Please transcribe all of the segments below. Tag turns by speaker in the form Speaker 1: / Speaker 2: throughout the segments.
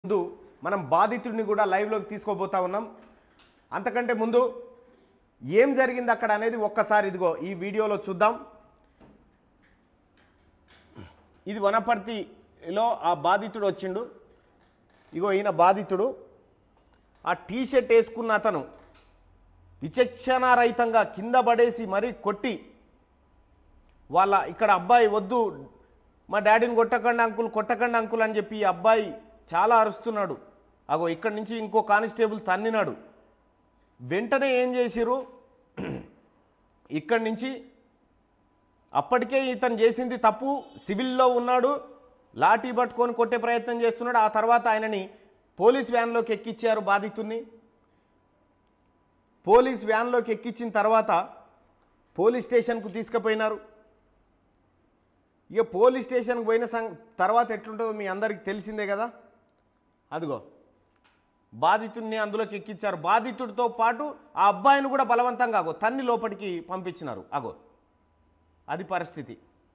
Speaker 1: ముందు మనం బాధితుడిని కూడా లైవ్లోకి తీసుకోబోతా ఉన్నాం అంతకంటే ముందు ఏం జరిగింది అక్కడ అనేది ఒక్కసారి ఇదిగో ఈ వీడియోలో చూద్దాం ఇది వనపర్తిలో ఆ బాధితుడు వచ్చిండు ఇగో ఈయన బాధితుడు ఆ టీ షర్ట్ వేసుకున్న అతను విచక్షణారహితంగా కింద పడేసి మరీ కొట్టి వాళ్ళ ఇక్కడ అబ్బాయి వద్దు మా డాడీని కొట్టకండి అంకుల్ కొట్టకండి అంకుల్ అని చెప్పి ఈ అబ్బాయి చాలా అరుస్తున్నాడు అగో ఇక్కడి నుంచి ఇంకో కానిస్టేబుల్ తన్నినాడు వెంటనే ఏం చేసిరు ఇక్కడి నుంచి అప్పటికే ఇతను చేసింది తప్పు సివిల్లో ఉన్నాడు లాఠీ పట్టుకొని కొట్టే ప్రయత్నం చేస్తున్నాడు ఆ తర్వాత ఆయనని పోలీస్ వ్యాన్లోకి ఎక్కించారు బాధితుడిని పోలీస్ వ్యాన్లోకి ఎక్కించిన తర్వాత పోలీస్ స్టేషన్కు తీసుకుపోయినారు ఇక పోలీస్ స్టేషన్కి పోయిన సం తర్వాత ఎట్లుంటుందో మీ అందరికి తెలిసిందే కదా అదిగో బాధితుడిని అందులోకి ఎక్కించారు బాధితుడితో పాటు ఆ అబ్బాయిని కూడా బలవంతంగా అగో తన్ని లోపలికి పంపించినారు అగో అది పరిస్థితి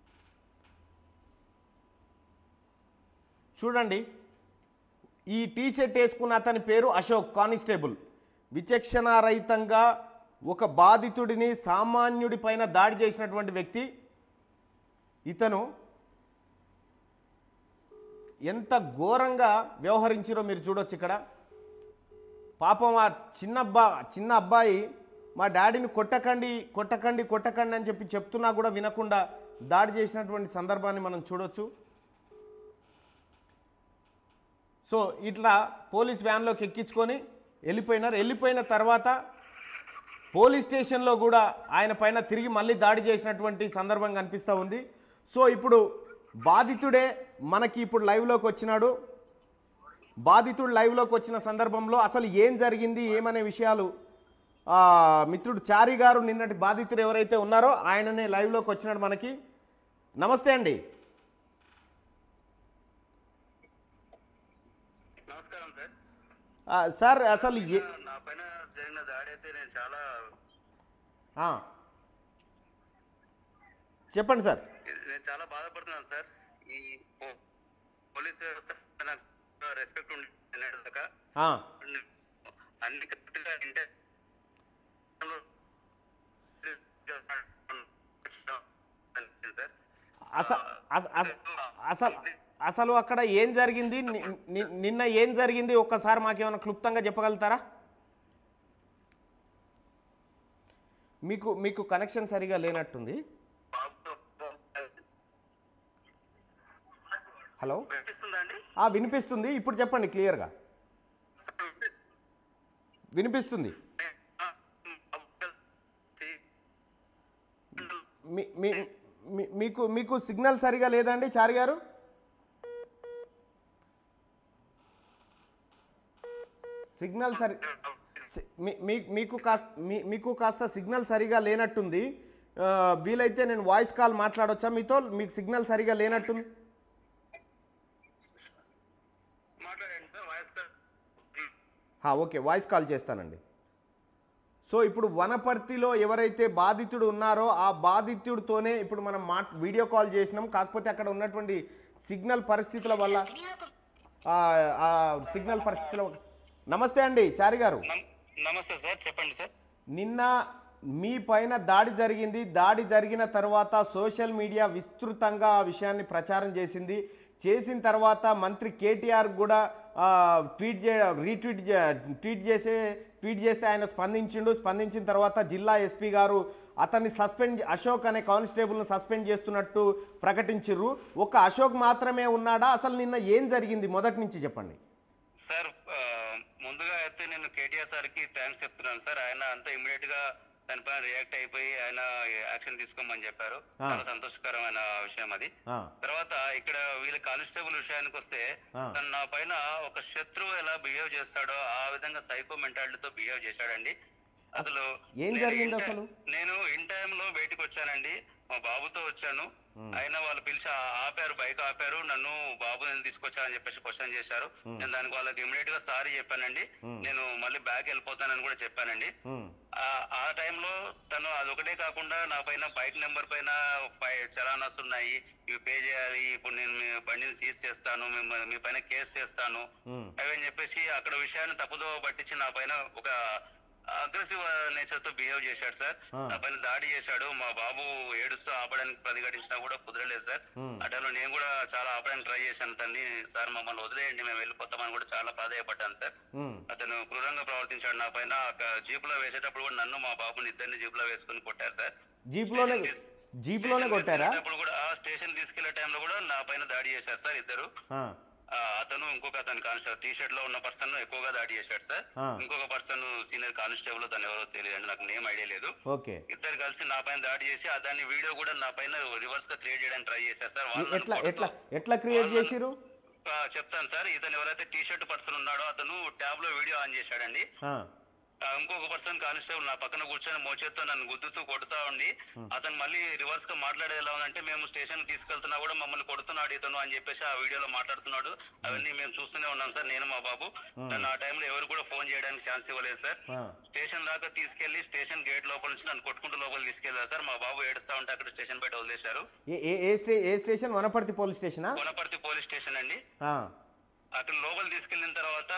Speaker 1: చూడండి ఈ టీ షర్ట్ వేసుకున్న అతని పేరు అశోక్ కానిస్టేబుల్ విచక్షణారహితంగా ఒక బాధితుడిని సామాన్యుడి పైన దాడి చేసినటువంటి వ్యక్తి ఇతను ఎంత ఘోరంగా వ్యవహరించారో మీరు చూడొచ్చు ఇక్కడ పాపం ఆ చిన్న అబ్బా చిన్న అబ్బాయి మా డాడీని కొట్టకండి కొట్టకండి కొట్టకండి అని చెప్పి చెప్తున్నా కూడా వినకుండా దాడి చేసినటువంటి సందర్భాన్ని మనం చూడొచ్చు సో ఇట్లా పోలీస్ వ్యాన్లోకి ఎక్కించుకొని వెళ్ళిపోయినారు వెళ్ళిపోయిన తర్వాత పోలీస్ స్టేషన్లో కూడా ఆయన పైన తిరిగి మళ్ళీ దాడి చేసినటువంటి సందర్భం కనిపిస్తూ ఉంది సో ఇప్పుడు బాధితుడే మనకి ఇప్పుడు లైవ్లోకి వచ్చినాడు బాధితుడు లైవ్లోకి వచ్చిన సందర్భంలో అసలు ఏం జరిగింది ఏమనే విషయాలు ఆ, మిత్రుడు చారి గారు నిన్నటి బాధితుడు ఎవరైతే ఉన్నారో ఆయననే లైవ్లోకి వచ్చినాడు మనకి నమస్తే అండి
Speaker 2: నమస్కారం సార్
Speaker 1: ఆ, సార్ అసలు ఏ
Speaker 2: నా పైన జరిగిన దాడి అయితే నేను చాలా
Speaker 1: ఆ. చెప్పండి సార్
Speaker 2: నేను చాలా బాధపడుతున్నాను సార్ ఈ పో- పోలీస్ వ్యవస్థ నాకు రెస్పెక్ట్ ఉండే దాకా
Speaker 1: ఆ.
Speaker 2: అన్ని కరెక్ట్గా ఇంటే సార్
Speaker 1: అస- అస- అస- అసలు అసలు అక్కడ ఏం జరిగింది ని- ని- నిన్న ఏం జరిగింది ఒక్కసారి మాకేమైనా క్లుప్తంగా చెప్పగలుగుతారా మీకు మీకు కనెక్షన్ సరిగా లేనట్టుంది హలో
Speaker 2: వినిపిస్తుందా అండి
Speaker 1: ఆ, వినిపిస్తుంది ఇప్పుడు చెప్పండి క్లియర్గా వినిపిస్తుంది మీ- మీ- మీ- మీకు మీకు సిగ్నల్ సరిగా లేదండి చారి గారు సిగ్నల్ సరి సి- మీ- మీ- మీకు కాస్త మీ- మీకు కాస్త సిగ్నల్ సరిగా లేనట్టుంది ఆ, వీలైతే నేను వాయిస్ కాల్ మాట్లాడొచ్చా మీతో మీకు సిగ్నల్ సరిగా లేనట్టుంది
Speaker 2: మాట్లాడండి సార్ వాయిస్ కాల్
Speaker 1: హా, ఓకే వాయిస్ కాల్ చేస్తానండి సో ఇప్పుడు వనపర్తిలో ఎవరైతే బాధితుడు ఉన్నారో ఆ బాధితుడితోనే ఇప్పుడు మనం మా వీడియో కాల్ చేసినాం కాకపోతే అక్కడ ఉన్నటువంటి సిగ్నల్ పరిస్థితుల వల్ల ఆ, ఆ సిగ్నల్ పరిస్థితుల వల్ల- నమస్తే అండి చారి గారు
Speaker 2: నమ్- నమస్తే సార్ చెప్పండి సార్
Speaker 1: నిన్న మీ పైన దాడి జరిగింది దాడి జరిగిన తర్వాత సోషల్ మీడియా విస్తృతంగా ఆ విషయాన్ని ప్రచారం చేసింది చేసిన తర్వాత మంత్రి కేటీఆర్ కూడా ఆ, ట్వీట్ చే రీట్వీట్ చే- ట్వీట్ చేసే ట్వీట్ చేస్తే ఆయన స్పందించిండు స్పందించిన తర్వాత జిల్లా ఎస్పీ గారు అతన్ని సస్పెండ్ అశోక్ అనే కానిస్టేబుల్ను సస్పెండ్ చేస్తున్నట్టు ప్రకటించిర్రు ఒక అశోక్ మాత్రమే ఉన్నాడా అసలు నిన్న ఏం జరిగింది మొదటి నుంచి చెప్పండి
Speaker 2: సార్ ఆ, ముందుగా అయితే నేను కేటీఆర్ సార్ కి థ్యాంక్స్ చెప్తున్నాను సార్ ఆయన అంతా ఇమీడియట్ గా దానిపైన రియాక్ట్ అయిపోయి ఆయన యాక్షన్ తీసుకోమని చెప్పారు
Speaker 1: ఆ.
Speaker 2: చాలా సంతోషకరమైన విషయం అది
Speaker 1: ఆ,
Speaker 2: తర్వాత ఇక్కడ వీళ్ళ కానిస్టేబుల్ విషయానికి వస్తే
Speaker 1: ఆ.
Speaker 2: తను నా పైన ఒక శత్రువు ఎలా బిహేవ్ చేస్తాడో ఆ విధంగా సైకో మెంటాలిటీతో బిహేవ్ చేశాడండి అసలు
Speaker 1: ఏం
Speaker 2: నేను
Speaker 1: జరిగింది
Speaker 2: ఇన్ టై-
Speaker 1: అసలు?
Speaker 2: నేను ఇన్ టైమ్ లో బయటకు వచ్చానండి మా బాబుతో వచ్చాను అయినా వాళ్ళు పిలిచి ఆ- ఆపారు బైక్ ఆపారు నన్ను బాబు నేను తీసుకొచ్చానని చెప్పేసి క్వశ్చన్ చేశారు నేను దానికి వాళ్ళకి ఇమీడియట్ గా సారీ చెప్పానండి నేను మళ్ళీ బ్యాక్ వెళ్ళిపోతానని కూడా చెప్పానండి
Speaker 1: ఉమ్,
Speaker 2: ఆ- ఆ టైంలో తను అదొకటే కాకుండా నా పైన బైక్ నెంబర్ పైన పై- చలానాస్ ఉన్నాయి ఇవి పే చేయాలి ఇప్పుడు నేను మీ బండిని సీజ్ చేస్తాను మిమ్మ- మీ పైన కేసు చేస్తాను
Speaker 1: ఉమ్,
Speaker 2: అవి అని చెప్పేసి అక్కడ విషయాన్ని తప్పుదో పట్టించి నా పైన ఒక అగ్రెసివ్ నేచర్ తో బిహేవ్ చేశాడు సార్
Speaker 1: ఆ.
Speaker 2: నా పైన దాడి చేశాడు మా బాబు ఏడుస్తూ ఆపడానికి ప్రతిఘటించినా కూడా కుదరలేదు సార్
Speaker 1: ఉమ్,
Speaker 2: ఆ టైంలో నేను కూడా చాలా ఆపడానికి ట్రై చేశాను తన్ని సార్ మమ్మల్ని వదిలేయండి మేము వెళ్ళిపోతామని కూడా చాలా ప్రాధాయపడ్డాను సార్
Speaker 1: ఉమ్,
Speaker 2: అతను క్రూరంగా ప్రవర్తించాడు నా పైన జీప్ లో వేసేటప్పుడు కూడా నన్ను మా బాబుని ఇద్దరిని జీప్ లో వేసుకుని కొట్టారు సార్
Speaker 1: జీప్లోనే జీప్లోనే కొట్టారా
Speaker 2: అప్పుడు కూడా ఆ స్టేషన్ తీసుకెళ్లే టైంలో కూడా నా పైన దాడి చేశారు సార్ ఇద్దరు
Speaker 1: ఆ,
Speaker 2: ఆ, అతను ఇంకొక అతను కానిస్టేబుల్ టీ షర్ట్ లో ఉన్న పర్సన్ ఎక్కువగా దాడి చేశాడు సార్
Speaker 1: ఆ.
Speaker 2: ఇంకొక పర్సన్ సీనియర్ కానిస్టేబుల్ తను ఎవరో తెలియదు నాకు నేమ్ ఐడియా లేదు
Speaker 1: ఓకే
Speaker 2: ఇద్దరు కలిసి నా పైన దాడి చేసి ఆ దాన్ని వీడియో కూడా నా పైన రివర్స్ గా క్రియేట్ చేయడానికి ట్రై చేశారు సార్ వాళ్ళు నన్ను
Speaker 1: ఎట్లా
Speaker 2: కొడుతూ-
Speaker 1: ఎట్లా ఎట్లా క్రియేట్ చేసిరు
Speaker 2: ఆ, చెప్తాను సార్ ఇతను ఎవరైతే టీ షర్ట్ పర్సన్ ఉన్నాడో అతను ట్యాబ్ లో వీడియో ఆన్ చేశాడండి
Speaker 1: ఆ,
Speaker 2: ఆ, ఇంకొక పర్సన్ కానిస్టేబుల్ నా పక్కన కూర్చొని మోచేత్తో నన్ను గుద్దుతూ కొడుతా ఉండి అతను మళ్ళీ రివర్స్ గా మాట్లాడేది ఎలా ఉందంటే మేము స్టేషన్ తీసుకెళ్తున్నా కూడా మమ్మల్ని కొడుతున్నాడు ఇతను అని చెప్పేసి ఆ వీడియోలో మాట్లాడుతున్నాడు అవన్నీ మేము చూస్తూనే ఉన్నాం సార్ నేను మా బాబు నన్ను ఆ టైంలో ఎవరు కూడా ఫోన్ చేయడానికి ఛాన్స్ ఇవ్వలేదు సార్
Speaker 1: ఆ,
Speaker 2: స్టేషన్ దాకా తీసుకెళ్లి స్టేషన్ గేట్ లోపల నుంచి నన్ను కొట్టుకుంటూ లోపల తీసుకెళ్లారు సార్ మా బాబు ఏడుస్తా ఉంటే అక్కడ స్టేషన్ బయట వదిలేశారు
Speaker 1: ఏ ఏ- ఏ స్టే ఏ స్టేషన్ వనపర్తి పోలీస్ స్టేషనా
Speaker 2: కొనపర్తి పోలీస్ స్టేషన్ అండి
Speaker 1: ఆ,
Speaker 2: అక్కడ లోపల తీసుకెళ్లిన తర్వాత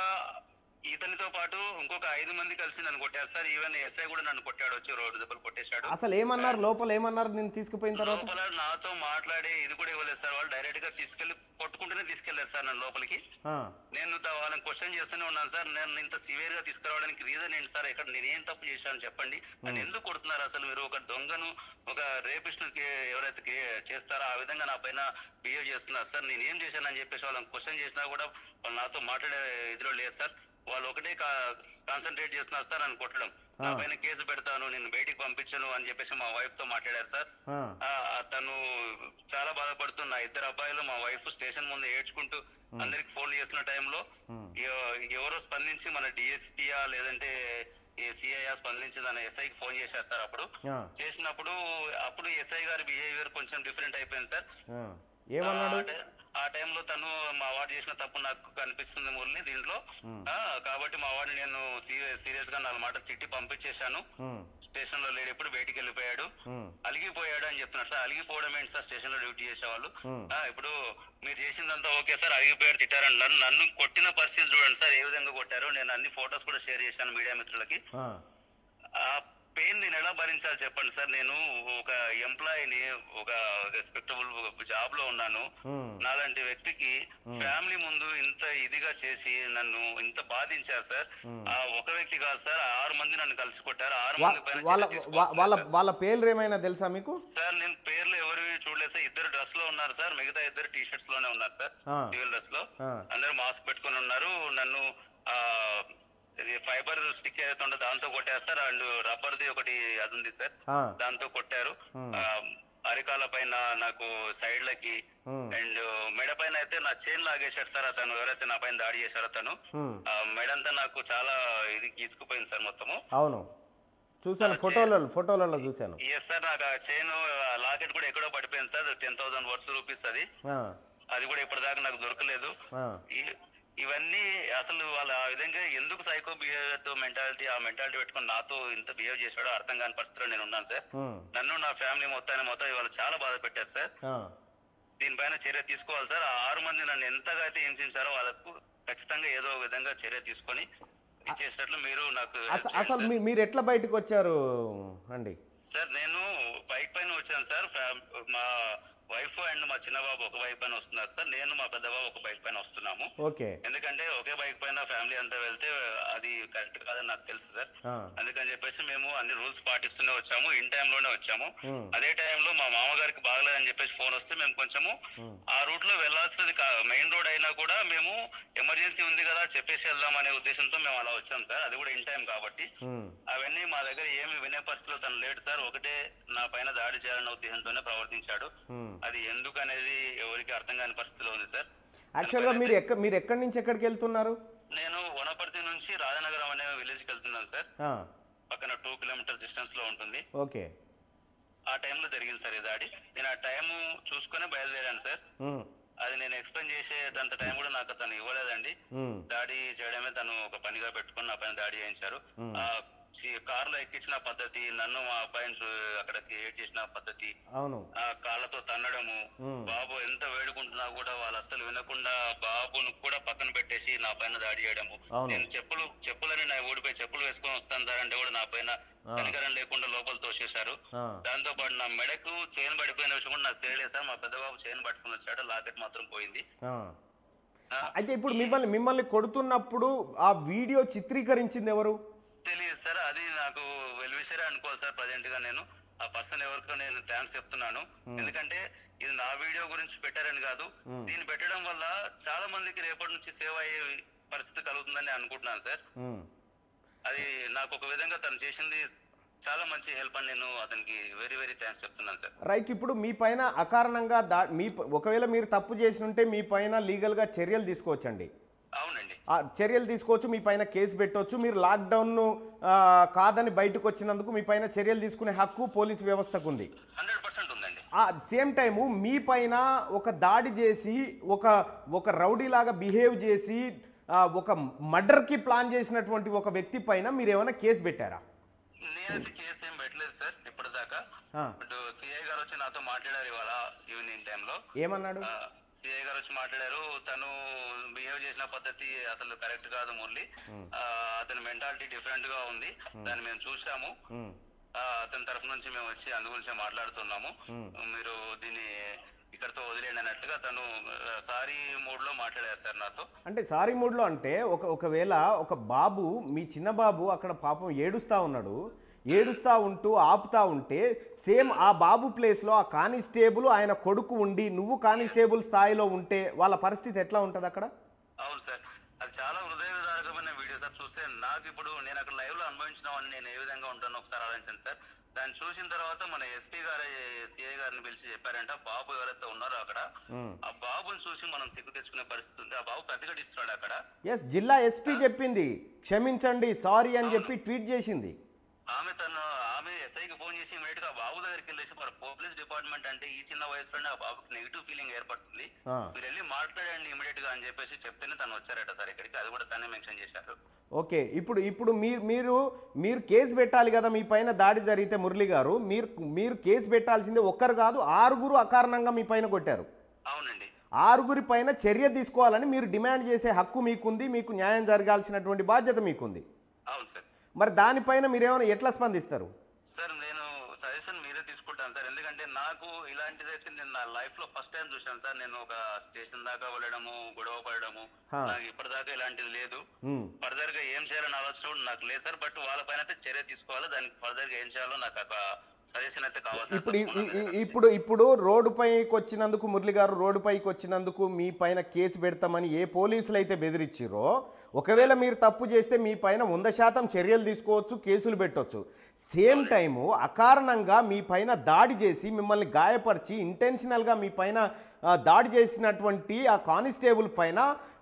Speaker 2: ఇతనితో పాటు ఇంకొక ఐదు మంది కలిసి నన్ను కొట్టారు సార్ ఈవెన్ ఎస్ఐ కూడా నన్ను కొట్టాడు వచ్చి రోడ్డు దెబ్బలు కొట్టేశాడు
Speaker 1: అసలు ఏమన్నారు లోపల ఏమన్నారు నేను తీసుకుపోయిన తర్వాత
Speaker 2: లోపల నాతో మాట్లాడే ఇది కూడా ఇవ్వలేదు సార్ వాళ్ళు డైరెక్ట్ గా తీసుకెళ్లి కొట్టుకుంటూనే తీసుకెళ్లారు సార్ నన్ను లోపలికి
Speaker 1: ఆ,
Speaker 2: నేను త- వాళ్ళని క్వశ్చన్ చేస్తూనే ఉన్నాను సార్ నేను ఇంత సివియర్ గా తీసుకురావడానికి రీజన్ ఏంటి సార్ ఇక్కడ నేను ఏం తప్పు చేశాను చెప్పండి నన్ను ఎందుకు కొడుతున్నారు అసలు మీరు ఒక దొంగను ఒక రేపిస్ట్ ఎవరైతే కే- చేస్తారో ఆ విధంగా నా పైన బిహేవ్ చేస్తున్నారు సార్ నేను ఏం చేశానని చెప్పేసి వాళ్ళని క్వశ్చన్ చేసినా కూడా వాళ్ళు నాతో మాట్లాడే ఇదిలో లేదు సార్ వాళ్ళు ఒకటే కాన్సన్ట్రేట్ చేస్తున్నారు సార్ నన్ను కొట్టడం నా పైన కేసు పెడతాను నేను బయటికి పంపించను అని చెప్పేసి మా వైఫ్ తో మాట్లాడారు సార్
Speaker 1: ఆ,
Speaker 2: ఆ, తను చాలా బాధపడుతున్న ఇద్దరు అబ్బాయిలు మా వైఫ్ స్టేషన్ ముందు ఏడ్చుకుంటూ అందరికి ఫోన్ చేస్తున్న టైంలో ఎవ- ఎవరో స్పందించి మన డిఎస్పీయా లేదంటే సిఐఆ స్పందించి తన ఎస్ఐకి ఫోన్ చేశారు సార్ అప్పుడు
Speaker 1: ఆ,
Speaker 2: చేసినప్పుడు అప్పుడు ఎస్ఐ గారి బిహేవియర్ కొంచెం డిఫరెంట్ అయిపోయింది సార్
Speaker 1: ఆ. ఏమన్నాడు
Speaker 2: ఆ టై- ఆ టైంలో తను మా వాడు చేసిన తప్పు నాకు కనిపిస్తుంది మురళి దీంట్లో ఆ, కాబట్టి మా వాడిని నేను సీరియస్ గా నాలుగు మాటలు తిట్టి పంపించేశాను
Speaker 1: ఉమ్,
Speaker 2: స్టేషన్ లో లేడు ఎప్పుడు బయటికి వెళ్ళిపోయాడు
Speaker 1: ఉమ్,
Speaker 2: అలిగిపోయాడు అని చెప్తున్నారు సార్ అలిగిపోవడం ఏంటి సార్ స్టేషన్ లో డ్యూటీ చేసేవాళ్ళు
Speaker 1: Hmm.
Speaker 2: ఆ, ఇప్పుడు మీరు చేసిందంతా ఓకే సార్ అలిగిపోయాడు తిట్టారని నన్ను నన్ను కొట్టిన పరిస్థితి చూడండి సార్ ఏ విధంగా కొట్టారు నేను అన్ని ఫొటోస్ కూడా షేర్ చేశాను మీడియా మిత్రులకి
Speaker 1: ఆ,
Speaker 2: ఆ పెయిన్ నేను ఎలా భరించాలి చెప్పండి సార్ నేను ఒక ఎంప్లాయీని ఒక రెస్పెక్టబుల్ జాబ్ లో ఉన్నాను
Speaker 1: ఉమ్,
Speaker 2: నాలాంటి వ్యక్తికి ఫ్యామిలీ ముందు ఇంత ఇదిగా చేసి నన్ను ఇంత బాధించారు సార్ ఆ ఒక వ్యక్తి కాదు సార్ ఆరు మంది నన్ను కలిసి కొట్టారు ఆరు
Speaker 1: వా-
Speaker 2: మంది పైన
Speaker 1: వాళ్ళ
Speaker 2: చర్య
Speaker 1: వా-
Speaker 2: తీసుకోవాలి
Speaker 1: వాళ్ళ
Speaker 2: సార్.
Speaker 1: వాళ్ళ పేర్లు ఏమైనా తెలుసా మీకు
Speaker 2: సార్ నేను పేర్లు ఎవరు చూడలేదు సార్ ఇద్దరు డ్రెస్ లో ఉన్నారు సార్ మిగతా ఇద్దరు టీ షర్ట్స్ లోనే ఉన్నారు సార్
Speaker 1: ఆ.
Speaker 2: సివిల్ డ్రెస్ లో
Speaker 1: ఆ.
Speaker 2: అందరూ మాస్క్ పెట్టుకొని ఉన్నారు నన్ను ఆ ఇది ఫైబర్ స్టిక్ ఏదైతే ఉందో దాంతో కొట్టేస్తారు అండ్ రబ్బర్ ది ఒకటి అది ఉంది సార్
Speaker 1: ఆ,
Speaker 2: దాంతో కొట్టారు ఆ, అరికాల పైన నాకు సైడ్ లకి
Speaker 1: ఉమ్,
Speaker 2: అండ్ మెడ పైన అయితే నా చైన్ లాగేశాడు సార్ అతను ఎవరైతే నా పైన దాడి చేశారో అతను
Speaker 1: ఉమ్,
Speaker 2: ఆ మెడ అంతా నాకు చాలా ఇది గీసుకుపోయింది సార్ మొత్తము
Speaker 1: అవును చూశాను ఫోటోలలో ఫోటోలలో చూశాను
Speaker 2: ఎస్ సార్ నాకు ఆ చైన్ లాకెట్ కూడా ఎక్కడో పడిపోయింది sir ten thousand worth rupees అది
Speaker 1: ఆ,
Speaker 2: అది కూడా ఇప్పటిదాకా నాకు దొరకలేదు
Speaker 1: ఆ,
Speaker 2: ఈ- ఇవన్నీ అసలు వాళ్ళ ఆ విధంగా ఎందుకు సైకో బిహేవియర్ తో మెంటాలిటీ ఆ మెంటాలిటీ పెట్టుకొని నాతో ఇంత బిహేవ్ చేశాడో అర్థం కాని పరిస్థితిలో నేను ఉన్నాను సార్
Speaker 1: ఉమ్,
Speaker 2: నన్ను నా ఫ్యామిలీ మొత్తాన్ని మొత్తం ఇవాళ చాలా బాధ పెట్టారు సార్
Speaker 1: ఆ,
Speaker 2: దీనిపైన చర్య తీసుకోవాలి సార్ ఆ ఆరు మంది నన్ను ఎంతగా అయితే హింసించారో వాళ్ళకు ఖచ్చితంగా ఏదో ఒక విధంగా చర్య తీసుకొని ఇచ్చేసినట్లు మీరు నాకు help
Speaker 1: అస-
Speaker 2: చేయండి
Speaker 1: అసలు
Speaker 2: సార్.
Speaker 1: మీ- మీరు ఎట్లా బయటకు వచ్చారు అండి
Speaker 2: సార్ నేను బైక్ పైన వచ్చాను సార్ ఫ్యామ్- మా వైఫ్ అండ్ మా చిన్న బాబు ఒక బైక్ పైన వస్తున్నారు సార్ నేను మా పెద్ద బాబు ఒక బైక్ పైన వస్తున్నాము
Speaker 1: ఓకే
Speaker 2: ఎందుకంటే ఒకే బైక్ పైన ఫ్యామిలీ అంతా వెళ్తే అది కరెక్ట్ కాదని నాకు తెలుసు సార్
Speaker 1: ఆ,
Speaker 2: అందుకని చెప్పేసి మేము అన్ని రూల్స్ పాటిస్తూనే వచ్చాము ఇన్ టైం లోనే వచ్చాము
Speaker 1: ఉమ్,
Speaker 2: అదే టైంలో మా మామగారికి బాగలేదని చెప్పేసి ఫోన్ వస్తే మేము కొంచెము
Speaker 1: ఉమ్,
Speaker 2: ఆ రూట్ లో వెళ్లాల్సింది మెయిన్ రోడ్ అయినా కూడా మేము ఎమర్జెన్సీ ఉంది కదా చెప్పేసి వెళ్దాం అనే ఉద్దేశంతో మేము అలా వచ్చాం సార్ అది కూడా ఇన్ టైం కాబట్టి
Speaker 1: ఉమ్,
Speaker 2: అవన్నీ మా దగ్గర ఏమి వినే పరిస్థితిలో తను లేడు సార్ ఒకటే నా పైన దాడి చేయాలన్న ఉద్దేశంతోనే ప్రవర్తించాడు
Speaker 1: ఉమ్.
Speaker 2: అది ఎందుకు అనేది ఎవరికి అర్థం కాని పరిస్థితిలో ఉంది సార్
Speaker 1: యాక్చువల్గా మీరు ఎక్క మీరు ఎక్కడి నుంచి ఎక్కడికి వెళ్తున్నారు
Speaker 2: నేను వనపర్తి నుంచి రాజనగరం అనే విలేజ్ కి వెళ్తున్నాను సార్
Speaker 1: ఆ,
Speaker 2: పక్కన టూ కిలోమీటర్ డిస్టెన్స్ లో ఉంటుంది
Speaker 1: ఓకే
Speaker 2: ఆ టైంలో జరిగింది సార్ ఈ దాడి నేను ఆ టైం చూసుకునే బయలుదేరాను సార్
Speaker 1: ఉమ్,
Speaker 2: అది నేను ఎక్స్ప్లెయిన్ చేసేటంత టైం కూడా నాకు తను ఇవ్వలేదండి
Speaker 1: ఉమ్,
Speaker 2: దాడి చేయడమే తను ఒక పనిగా పెట్టుకుని నా పైన దాడి చేయించారు ఆ కారులో ఎక్కించిన పద్ధతి నన్ను మా అబ్బాయిని చూ- అక్కడికి ఏడ్ చేసిన పద్ధతి
Speaker 1: అవును
Speaker 2: ఆ కాళ్ళతో తన్నడము
Speaker 1: ఉమ్.
Speaker 2: బాబు ఎంత వేడుకుంటున్నా కూడా వాళ్ళు అస్సలు వినకుండా బాబును కూడా పక్కన పెట్టేసి నా పైన దాడి చేయడము
Speaker 1: అవును.
Speaker 2: నేను చెప్పులు చెప్పులని నా ఊడిపోయి చెప్పులు వేసుకొని వస్తాను సార్ అంటే కూడా నా పైన
Speaker 1: ఆ.
Speaker 2: కనికరం లేకుండా లోపల తోసేశారు
Speaker 1: ఆ,
Speaker 2: దాంతో పాటు నా మెడకు చైన్ పడిపోయిన విషయం కూడా నాకు తెలియలేదు సార్ మా పెద్దబాబు చైన్ పట్టుకుని వచ్చాడు లాకెట్ మాత్రం పోయింది
Speaker 1: ఆ.
Speaker 2: ఆ,
Speaker 1: అయితే ఇప్పుడు మిమ్మల్ని మిమ్మల్ని కొడుతున్నప్పుడు ఆ వీడియో చిత్రీకరించింది ఎవరు
Speaker 2: తెలియదు సార్ అది నాకు వెల్విషరే అనుకోవాలి సార్ ప్రజెంట్ గా నేను ఆ పర్సన్ ఎవరికో నేను థ్యాంక్స్ చెప్తున్నాను ఎందుకంటే ఇది నా వీడియో గురించి పెట్టారని కాదు
Speaker 1: Hmm.
Speaker 2: దీన్ని పెట్టడం వల్ల చాలా మందికి రేపటి నుంచి సేవ అయ్యే పరిస్థితి కలుగుతుందని అనుకుంటున్నాను సార్
Speaker 1: ఉమ్.
Speaker 2: అది నాకు ఒక విధంగా తను చేసింది చాలా మంచి హెల్ప్ అని నేను అతనికి వెరీ వెరీ థ్యాంక్స్ చెప్తున్నాను సార్
Speaker 1: రైట్ ఇప్పుడు మీ పైన అకారణంగా దా మీ ప- ఒకవేళ మీరు తప్పు చేసి ఉంటే మీ పైన లీగల్గా చర్యలు తీసుకోవచ్చండి
Speaker 2: అవునండి
Speaker 1: ఆ చర్యలు తీసుకోవచ్చు మీ పైన కేసు పెట్టవచ్చు మీరు లాక్డౌన్ను ఆ, కాదని బయటకు వచ్చినందుకు మీ పైన చర్యలు తీసుకునే హక్కు పోలీస్ వ్యవస్థకు ఉంది
Speaker 2: హండ్రెడ్ పర్సెంట్ ఉందండి
Speaker 1: ఆ సేమ్ టైము మీ పైన ఒక దాడి చేసి ఒక ఒక రౌడీలాగా బిహేవ్ చేసి ఆ, ఒక మర్డర్కి ప్లాన్ చేసినటువంటి ఒక వ్యక్తి పైన మీరు ఏమైనా కేసు పెట్టారా
Speaker 2: నేనైతే కేసు ఏం పెట్టలేదు సార్ ఇప్పటిదాకా
Speaker 1: ఆ,
Speaker 2: బట్ సిఐ గారు వచ్చి నాతో మాట్లాడారు ఇవాళ ఈవినింగ్ టైంలో
Speaker 1: ఏమన్నాడు
Speaker 2: సిఐ గారు వచ్చి మాట్లాడారు తను బిహేవ్ చేసిన పద్ధతి అసలు కరెక్ట్ కాదు మురళి ఆ, అతని మెంటాలిటీ డిఫరెంట్ గా ఉంది దాన్ని మేము చూసాము
Speaker 1: ఉమ్,
Speaker 2: ఆ, అతని తరఫు నుంచి మేము వచ్చి అందు గురించి మాట్లాడుతున్నాము
Speaker 1: Hmm.
Speaker 2: మీరు దీన్ని ఇక్కడతో వదిలేయండి అన్నట్లుగా తను సారీ మూడ్ లో మాట్లాడారు సార్ నాతో
Speaker 1: అంటే సారీ మూడ్లో అంటే ఒక ఒకవేళ ఒక బాబు మీ చిన్న బాబు అక్కడ పాపం ఏడుస్తా ఉన్నాడు ఏడుస్తా ఉంటూ ఆపుతా ఉంటే సేమ్ ఆ బాబు ప్లేస్లో ఆ కానిస్టేబుల్ ఆయన కొడుకు ఉండి నువ్వు కానిస్టేబుల్ స్థాయిలో ఉంటే వాళ్ళ పరిస్థితి ఎట్లా ఉంటుంది అక్కడ
Speaker 2: అవును సార్ అది చాలా హృదయదారకమైన వీడియో సార్ చూస్తే నాకు ఇప్పుడు నేను అక్కడ లైవ్ లో అనుభవించిన వాడిని నేను ఏ విధంగా ఉంటానో ఒకసారి ఆలోచించండి సార్ దాన్ని చూసిన తర్వాత మన ఎస్పీ గారు సిఐ గారిని పిలిచి చెప్పారంట బాబు ఎవరైతే ఉన్నారో అక్కడ
Speaker 1: ఉమ్.
Speaker 2: ఆ బాబుని చూసి మనం సిగ్గు తెచ్చుకునే పరిస్థితి ఉంది ఆ బాబు ప్రతిఘటిస్తున్నాడు అక్కడ
Speaker 1: ఎస్ జిల్లా ఎస్పీ చెప్పింది క్షమించండి సారీ అని చెప్పి ట్వీట్ చేసింది
Speaker 2: ఆమె తను ఆమె ఎస్ఐకి ఫోన్ చేసి ఇమీడియట్ గా ఆ బాబు దగ్గరికి వెళ్ళేసి మరి పోలీస్ డిపార్ట్మెంట్ అంటే ఈ చిన్న వయసులోనే ఆ బాబుకి నెగిటివ్ ఫీలింగ్ ఏర్పడుతుంది
Speaker 1: ఆ.
Speaker 2: మీరు వెళ్ళి మాట్లాడండి ఇమీడియట్ గా అని చెప్పేసి చెప్తేనే తను వచ్చారట సార్ ఇక్కడికి అది కూడా తనే మెన్షన్ చేశారు
Speaker 1: ఓకే ఇప్పుడు ఇప్పుడు మీరు మీరు మీరు కేసు పెట్టాలి కదా మీ పైన దాడి జరిగితే మురళి గారు మీరు మీరు కేసు పెట్టాల్సిందే ఒక్కరు కాదు ఆరుగురు అకారణంగా మీ పైన కొట్టారు
Speaker 2: అవునండి
Speaker 1: ఆరుగురి పైన చర్య తీసుకోవాలని మీరు డిమాండ్ చేసే హక్కు మీకుంది మీకు న్యాయం జరగాల్సినటువంటి బాధ్యత మీకుంది
Speaker 2: అవును సార్
Speaker 1: మరి దానిపైన మీరేమైనా ఎట్లా స్పందిస్తారు
Speaker 2: సార్ నేను సజెషన్ మీరే తీసుకుంటాను సార్ ఎందుకంటే నాకు ఇలాంటిదైతే నేను నా లైఫ్ లో ఫస్ట్ టైం చూశాను సార్ నేను ఒక స్టేషన్ దాకా వెళ్ళడము గొడవ పడడము
Speaker 1: హా.
Speaker 2: నాకు ఇప్పటిదాకా ఇలాంటిది లేదు
Speaker 1: ఉమ్.
Speaker 2: ఫర్దర్ గా ఏం చేయాలని ఆలోచన కూడా నాకు లేదు సార్ బట్ వాళ్ళ పైన అయితే చర్య తీసుకోవాలి దానికి ఫర్దర్ గా ఏం చేయాలో నాకు ఒక సజెషన్ అయితే కావాలి సార్
Speaker 1: ఇప్పుడు ఈ-
Speaker 2: తప్పకుండా
Speaker 1: ఈ-
Speaker 2: నేను
Speaker 1: ఇప్పుడు ఇప్పుడు రోడ్డు పైకి వచ్చినందుకు మురళి గారు రోడ్డు పైకి వచ్చినందుకు మీ పైన కేసు పెడతామని ఏ పోలీసులు అయితే బెదిరించారో ఒకవేళ మీరు తప్పు చేస్తే మీ పైన వంద శాతం చర్యలు తీసుకోవచ్చు కేసులు పెట్టవచ్చు సేమ్ టైము అకారణంగా మీ పైన దాడి చేసి మిమ్మల్ని గాయపరిచి ఇంటెన్షనల్గా మీ పైన ఆ, దాడి చేసినటువంటి ఆ కానిస్టేబుల్ పైన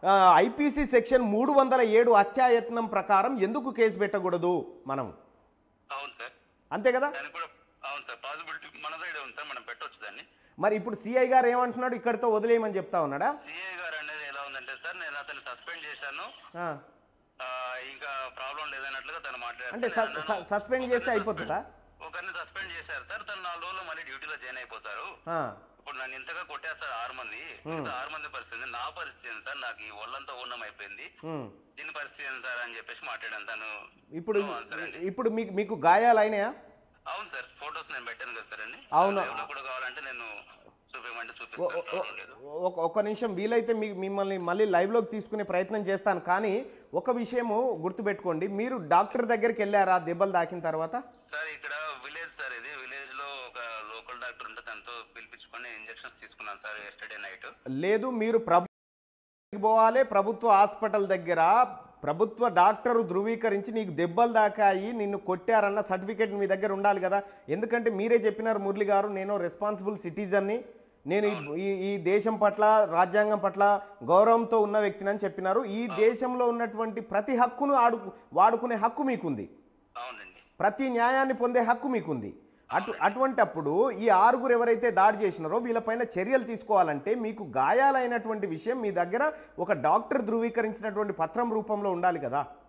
Speaker 1: ఐపీసీ సెక్షన్ మూడు వందల ఏడు అత్యాయత్నం ప్రకారం ఎందుకు కేసు పెట్టకూడదు మనం
Speaker 2: అవును సార్
Speaker 1: అంతే కదా
Speaker 2: దానికి కూడా అవును సార్ పాసిబిలిటీ మన సైడ్ ఉంది సార్ మనం పెట్టొచ్చు దాన్ని
Speaker 1: మరి ఇప్పుడు సిఐ గారు ఏమంటున్నాడు ఇక్కడితో వదిలేయమని చెప్తా ఉన్నాడా
Speaker 2: సిఏ గారు అనేది ఎలా ఉందంటే సార్ నేను అతన్ని సస్పెండ్ చేశాను
Speaker 1: ఆ,
Speaker 2: ఆ, ఇంకా ప్రాబ్లం లేదన్నట్లుగా తను
Speaker 1: అంటే స- స- సస్పెండ్ చేస్తే అయిపోతుందా
Speaker 2: ఒకరిని సస్పెండ్ చేశారు సార్ తను నాలుగు రోజులు మళ్ళీ డ్యూటీలో జాయిన్ అయిపోతారు
Speaker 1: ఆ,
Speaker 2: ఇప్పుడు నన్ను ఇంతగా కొట్టేస్తారు ఆరు మంది మిగతా ఆరు మంది పరిస్థితి నా పరిస్థితి ఏంటి సార్ నాకు ఈ ఒళ్ళంతా ఊనం అయిపోయింది
Speaker 1: ఉమ్.
Speaker 2: దీని పరిస్థితి ఏంటి సార్ అని చెప్పేసి మాట్లాడాను తను
Speaker 1: ఇప్పుడు
Speaker 2: No answer అండి.
Speaker 1: ఇప్పుడు మీకు మీకు గాయాలు అయినాయా
Speaker 2: అవును సార్ ఫొటోస్ నేను పెట్టాను కదా సార్ అండి
Speaker 1: అవును.
Speaker 2: Live లో కూడా కావాలంటే నేను చూపించమంటే
Speaker 1: ఓ-
Speaker 2: చూపిస్తాను
Speaker 1: ఓ-
Speaker 2: ప్రాబ్లం లేదు
Speaker 1: ఒక ఒక్క నిమిషం వీలైతే మీ మిమ్మల్ని మళ్ళీ లైవ్లోకి తీసుకునే ప్రయత్నం చేస్తాను కానీ ఒక విషయము గుర్తుపెట్టుకోండి మీరు డాక్టర్ దగ్గరికి వెళ్ళారా దెబ్బలు తాకిన తర్వాత
Speaker 2: సార్ ఇక్కడ విలేజ్ సార్ ఇది విలేజ్ లో ఒక లోకల్ డాక్టర్ ఉంటే తనతో పిలిపించుకొని ఇంజెక్షన్స్ తీసుకున్నాను సార్ ఎస్టర్డే నైట్
Speaker 1: లేదు మీరు ప్రభు పోవాలి ప్రభుత్వ హాస్పిటల్ దగ్గర ప్రభుత్వ డాక్టరు ధృవీకరించి నీకు దెబ్బలు దాకాయి నిన్ను కొట్టారన్న సర్టిఫికేట్ మీ దగ్గర ఉండాలి కదా ఎందుకంటే మీరే చెప్పినారు మురళి గారు నేను రెస్పాన్సిబుల్ సిటిజన్ని నేను ఈ- ఈ ఈ దేశం పట్ల రాజ్యాంగం పట్ల గౌరవంతో ఉన్న వ్యక్తిని అని చెప్పినారు ఈ దేశంలో ఉన్నటువంటి ప్రతి హక్కును ఆడు వాడుకునే హక్కు మీకుంది
Speaker 2: అవునండి
Speaker 1: ప్రతి న్యాయాన్ని పొందే హక్కు మీకుంది అటు అటువంటప్పుడు ఈ ఆరుగురు ఎవరైతే దాడి చేసినారో వీళ్ళపైన చర్యలు తీసుకోవాలంటే మీకు గాయాలైనటువంటి విషయం మీ దగ్గర ఒక డాక్టర్ ధృవీకరించినటువంటి పత్రం రూపంలో ఉండాలి కదా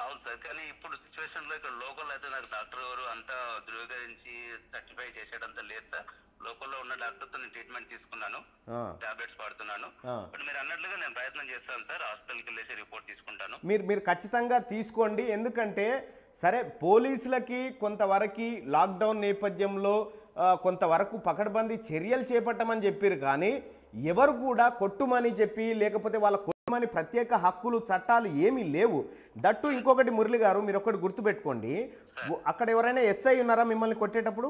Speaker 2: అవును సార్ కానీ ఇప్పుడు సిచ్యువేషన్ లో ఇక్కడ లోకల్ అయితే నాకు డాక్టర్ ఎవరు అంతా ధృవీకరించి సర్టిఫై చేసేటంత లేదు సార్ లోకల్లో ఉన్న డాక్టర్ తో నేను ట్రీట్మెంట్ తీసుకున్నాను
Speaker 1: ఆ,
Speaker 2: టాబ్లెట్స్ వాడుతున్నాను
Speaker 1: ఆ.
Speaker 2: బట్ మీరు అన్నట్లుగా నేను ప్రయత్నం చేస్తాను సార్ హాస్పిటల్కి వెళ్ళేసి రిపోర్ట్ తీసుకుంటాను
Speaker 1: మీరు మీరు ఖచ్చితంగా తీసుకోండి ఎందుకంటే సరే పోలీసులకి కొంతవరకు లాక్డౌన్ నేపథ్యంలో ఆ, కొంతవరకు పకడ్బందీ చర్యలు చేపట్టమని చెప్పారు కానీ ఎవరు కూడా కొట్టుమని చెప్పి లేకపోతే వాళ్ళ కొట్టుమని ప్రత్యేక హక్కులు చట్టాలు ఏమీ లేవు దట్టు ఇంకొకటి మురళి గారు మీరు ఒకటి గుర్తుపెట్టుకోండి అక్కడ ఎవరైనా ఎస్ఐ ఉన్నారా మిమ్మల్ని కొట్టేటప్పుడు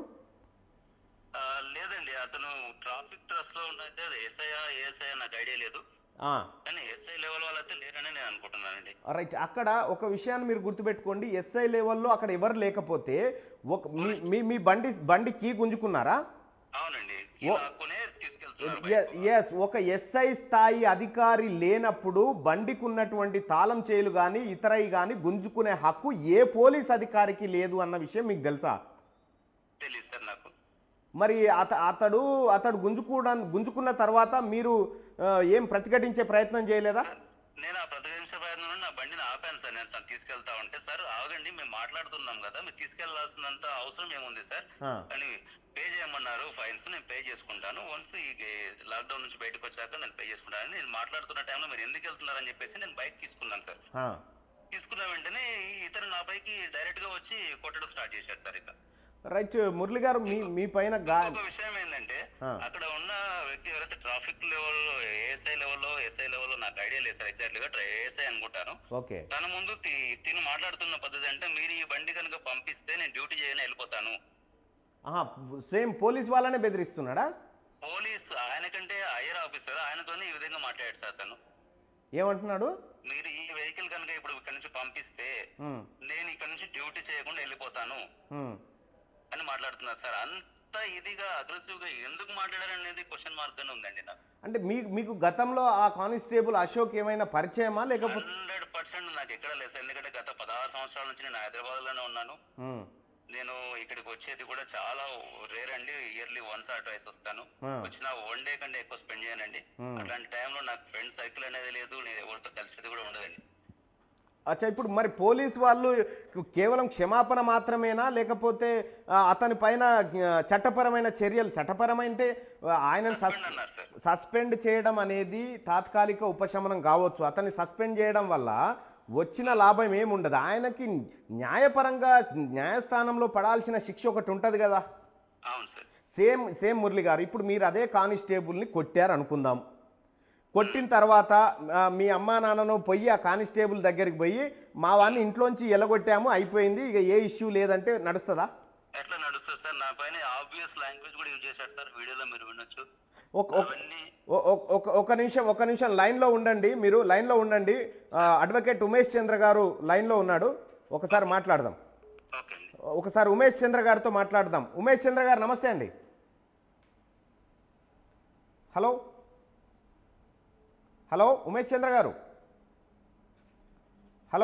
Speaker 2: ఆ, లేదండి అతను ట్రాఫిక్ ట్రస్ట్ లో ఉన్నైతే ఎస్ఐ ఏఎస్ఐ నాకు ఐడియా లేదు
Speaker 1: ఆ,
Speaker 2: కానీ ఎస్ఐ లెవెల్ వాళ్ళైతే లేరని నేను అనుకుంటున్నానండి
Speaker 1: రైట్ అక్కడ ఒక విషయాన్ని మీరు గుర్తుపెట్టుకోండి ఎస్ఐ లెవెల్లో అక్కడ ఎవరు లేకపోతే ఒక మీ మీ మీ బండి బండి కీ గుంజుకున్నారా
Speaker 2: అవునండి ఇలా కొనే తీసుకెళ్తున్నారు
Speaker 1: ఎస్ ఒక ఎస్ఐ స్థాయి అధికారి లేనప్పుడు బండికి ఉన్నటువంటి తాళం చేయులు కానీ ఇతరవి కానీ గుంజుకునే హక్కు ఏ పోలీస్ అధికారికి లేదు అన్న విషయం మీకు తెలుసా
Speaker 2: తెలియదు సార్ నాకు
Speaker 1: మరి అత అతడు అతడు గుంజుకోవడా గుంజుకున్న తర్వాత మీరు ఆ, ఏం ప్రతిఘటించే ప్రయత్నం చేయలేదా
Speaker 2: నేను ఆ ప్రతినిమిష ప్రయత్నంలో నా బండిని ఆపాను సార్ నేను తను తీసుకెళ్తా ఉంటే సార్ ఆగండి మేము మాట్లాడుతున్నాం కదా మీరు తీసుకెళ్లాల్సినంత అవసరం ఏముంది సార్
Speaker 1: ఆ.
Speaker 2: అని పే చేయమన్నారు ఫైన్స్ నేను పే చేసుకుంటాను వన్స్ ఈ లాక్డౌన్ నుంచి బయటకు వచ్చాక నేను పే చేసుకుంటాను నేను మాట్లాడుతున్న టైంలో మీరు ఎందుకు వెళ్తున్నారని చెప్పేసి నేను బైక్ తీసుకున్నాను సార్
Speaker 1: ఆ.
Speaker 2: తీసుకున్న వెంటనే ఇతను నా పైకి డైరెక్ట్ గా వచ్చి కొట్టడం స్టార్ట్ చేశాడు సార్ ఇక
Speaker 1: రైట్ మురళి గారు మీ మీ పైన గా
Speaker 2: ఇంకొక విషయం ఏంటంటే
Speaker 1: ఆ.
Speaker 2: అక్కడ ఉన్న వ్యక్తి ఎవరైతే ట్రాఫిక్ లెవెల్లో ఏఎస్ఐ లెవెల్లో ఎస్ఐ లెవెల్లో నాకు ఐడియా లేదు సార్ ఎగ్జాక్ట్ గా ఏఎస్ఐ అనుకుంటాను
Speaker 1: ఓకే
Speaker 2: తన ముందు తి- తిను మాట్లాడుతున్న పద్ధతి అంటే మీరు ఈ బండి కనుక పంపిస్తే నేను డ్యూటీ చేయని వెళ్ళిపోతాను
Speaker 1: సేమ్ పోలీస్ వాళ్ళనే బెదిరిస్తున్నాడా
Speaker 2: పోలీస్ ఆయన కంటే హైయర్ ఆఫీసర్ ఆయనతోనే ఈ విధంగా మాట్లాడాడు సార్ తను
Speaker 1: ఏమంటున్నాడు
Speaker 2: మీరు ఈ వెహికల్ కనుక ఇప్పుడు ఇక్కడ నుంచి పంపిస్తే
Speaker 1: ఉమ్,
Speaker 2: నేను ఇక్కడ నుంచి డ్యూటీ చేయకుండా వెళ్ళిపోతాను
Speaker 1: ఉమ్.
Speaker 2: అని మాట్లాడుతున్నారు సార్ అంత ఇదిగా అగ్రెసివ్ గా ఎందుకు మాట్లాడారు అనేది క్వశ్చన్ మార్క్ గానే ఉందండి నాకు
Speaker 1: అంటే మీకు మీకు గతంలో ఆ కానిస్టేబుల్ అశోక్ ఏమైనా పరిచయమా లేకపోతే
Speaker 2: హండ్రెడ్ పర్సెంట్ నాకు ఎక్కడ లేదు సార్ ఎందుకంటే గత పదహారు సంవత్సరాల నుంచి నేను హైదరాబాద్ లోనే ఉన్నాను
Speaker 1: ఉమ్,
Speaker 2: నేను ఇక్కడికి వచ్చేది కూడా చాలా రేర్ అండి ఇయర్లీ వన్స్ ఆర్ ట్వైస్ వస్తాను
Speaker 1: ఆ.
Speaker 2: వచ్చిన వన్ డే కంటే ఎక్కువ స్పెండ్ చేయనండి
Speaker 1: Hmm.
Speaker 2: అట్లాంటి టైంలో నాకు ఫ్రెండ్ సర్కిల్ అనేది లేదు నేను ఎవరితో కలిసేది కూడా ఉండదండి
Speaker 1: అచ్చా ఇప్పుడు మరి పోలీస్ వాళ్ళు కేవలం క్షమాపణ మాత్రమేనా లేకపోతే ఆ, అతని పైన ఆ, చట్టపరమైన చర్యలు చట్టపరమైన అంటే ఆయన
Speaker 2: Suspend అన్నారు సార్
Speaker 1: సస్పెండ్ చేయడం అనేది తాత్కాలిక ఉపశమనం కావచ్చు అతన్ని సస్పెండ్ చేయడం వల్ల వచ్చిన లాభం ఏముండదు ఆయనకి న్యాయపరంగా న్యాయస్థానంలో పడాల్సిన శిక్ష ఒకటి ఉంటుంది కదా
Speaker 2: అవును సార్
Speaker 1: సేమ్ సేమ్ మురళి గారు ఇప్పుడు మీరు అదే కానిస్టేబుల్ని కొట్టారు అనుకుందాం కొట్టిన తర్వాత ఆ, మీ అమ్మా నాన్నను పోయి ఆ కానిస్టేబుల్ దగ్గరికి పోయి మా వాడిని ఇంట్లోంచి ఎలగొట్టాము అయిపోయింది ఇక ఏ ఇష్యూ లేదంటే నడుస్తుందా
Speaker 2: ఎట్లా నడుస్తుంది సార్ నా పైన ఆబ్వియస్ లాంగ్వేజ్ కూడా యూజ్ చేశాడు సార్ వీడియోలో మీరు వినొచ్చు
Speaker 1: ఒక ఒక-
Speaker 2: అవన్నీ
Speaker 1: ఒ- ఒ- ఒక ఒక నిమిషం ఒక నిమిషం లైన్లో ఉండండి మీరు లైన్లో ఉండండి ఆ, అడ్వకేట్ ఉమేష్ చంద్ర గారు లైన్లో ఉన్నాడు ఒకసారి మాట్లాడదాం
Speaker 2: ఓకే అండి
Speaker 1: ఒకసారి ఉమేష్ చంద్ర గారితో మాట్లాడదాం ఉమేష్ చంద్ర గారు నమస్తే అండి హలో హలో ఉమేష్ చంద్ర గారు హలో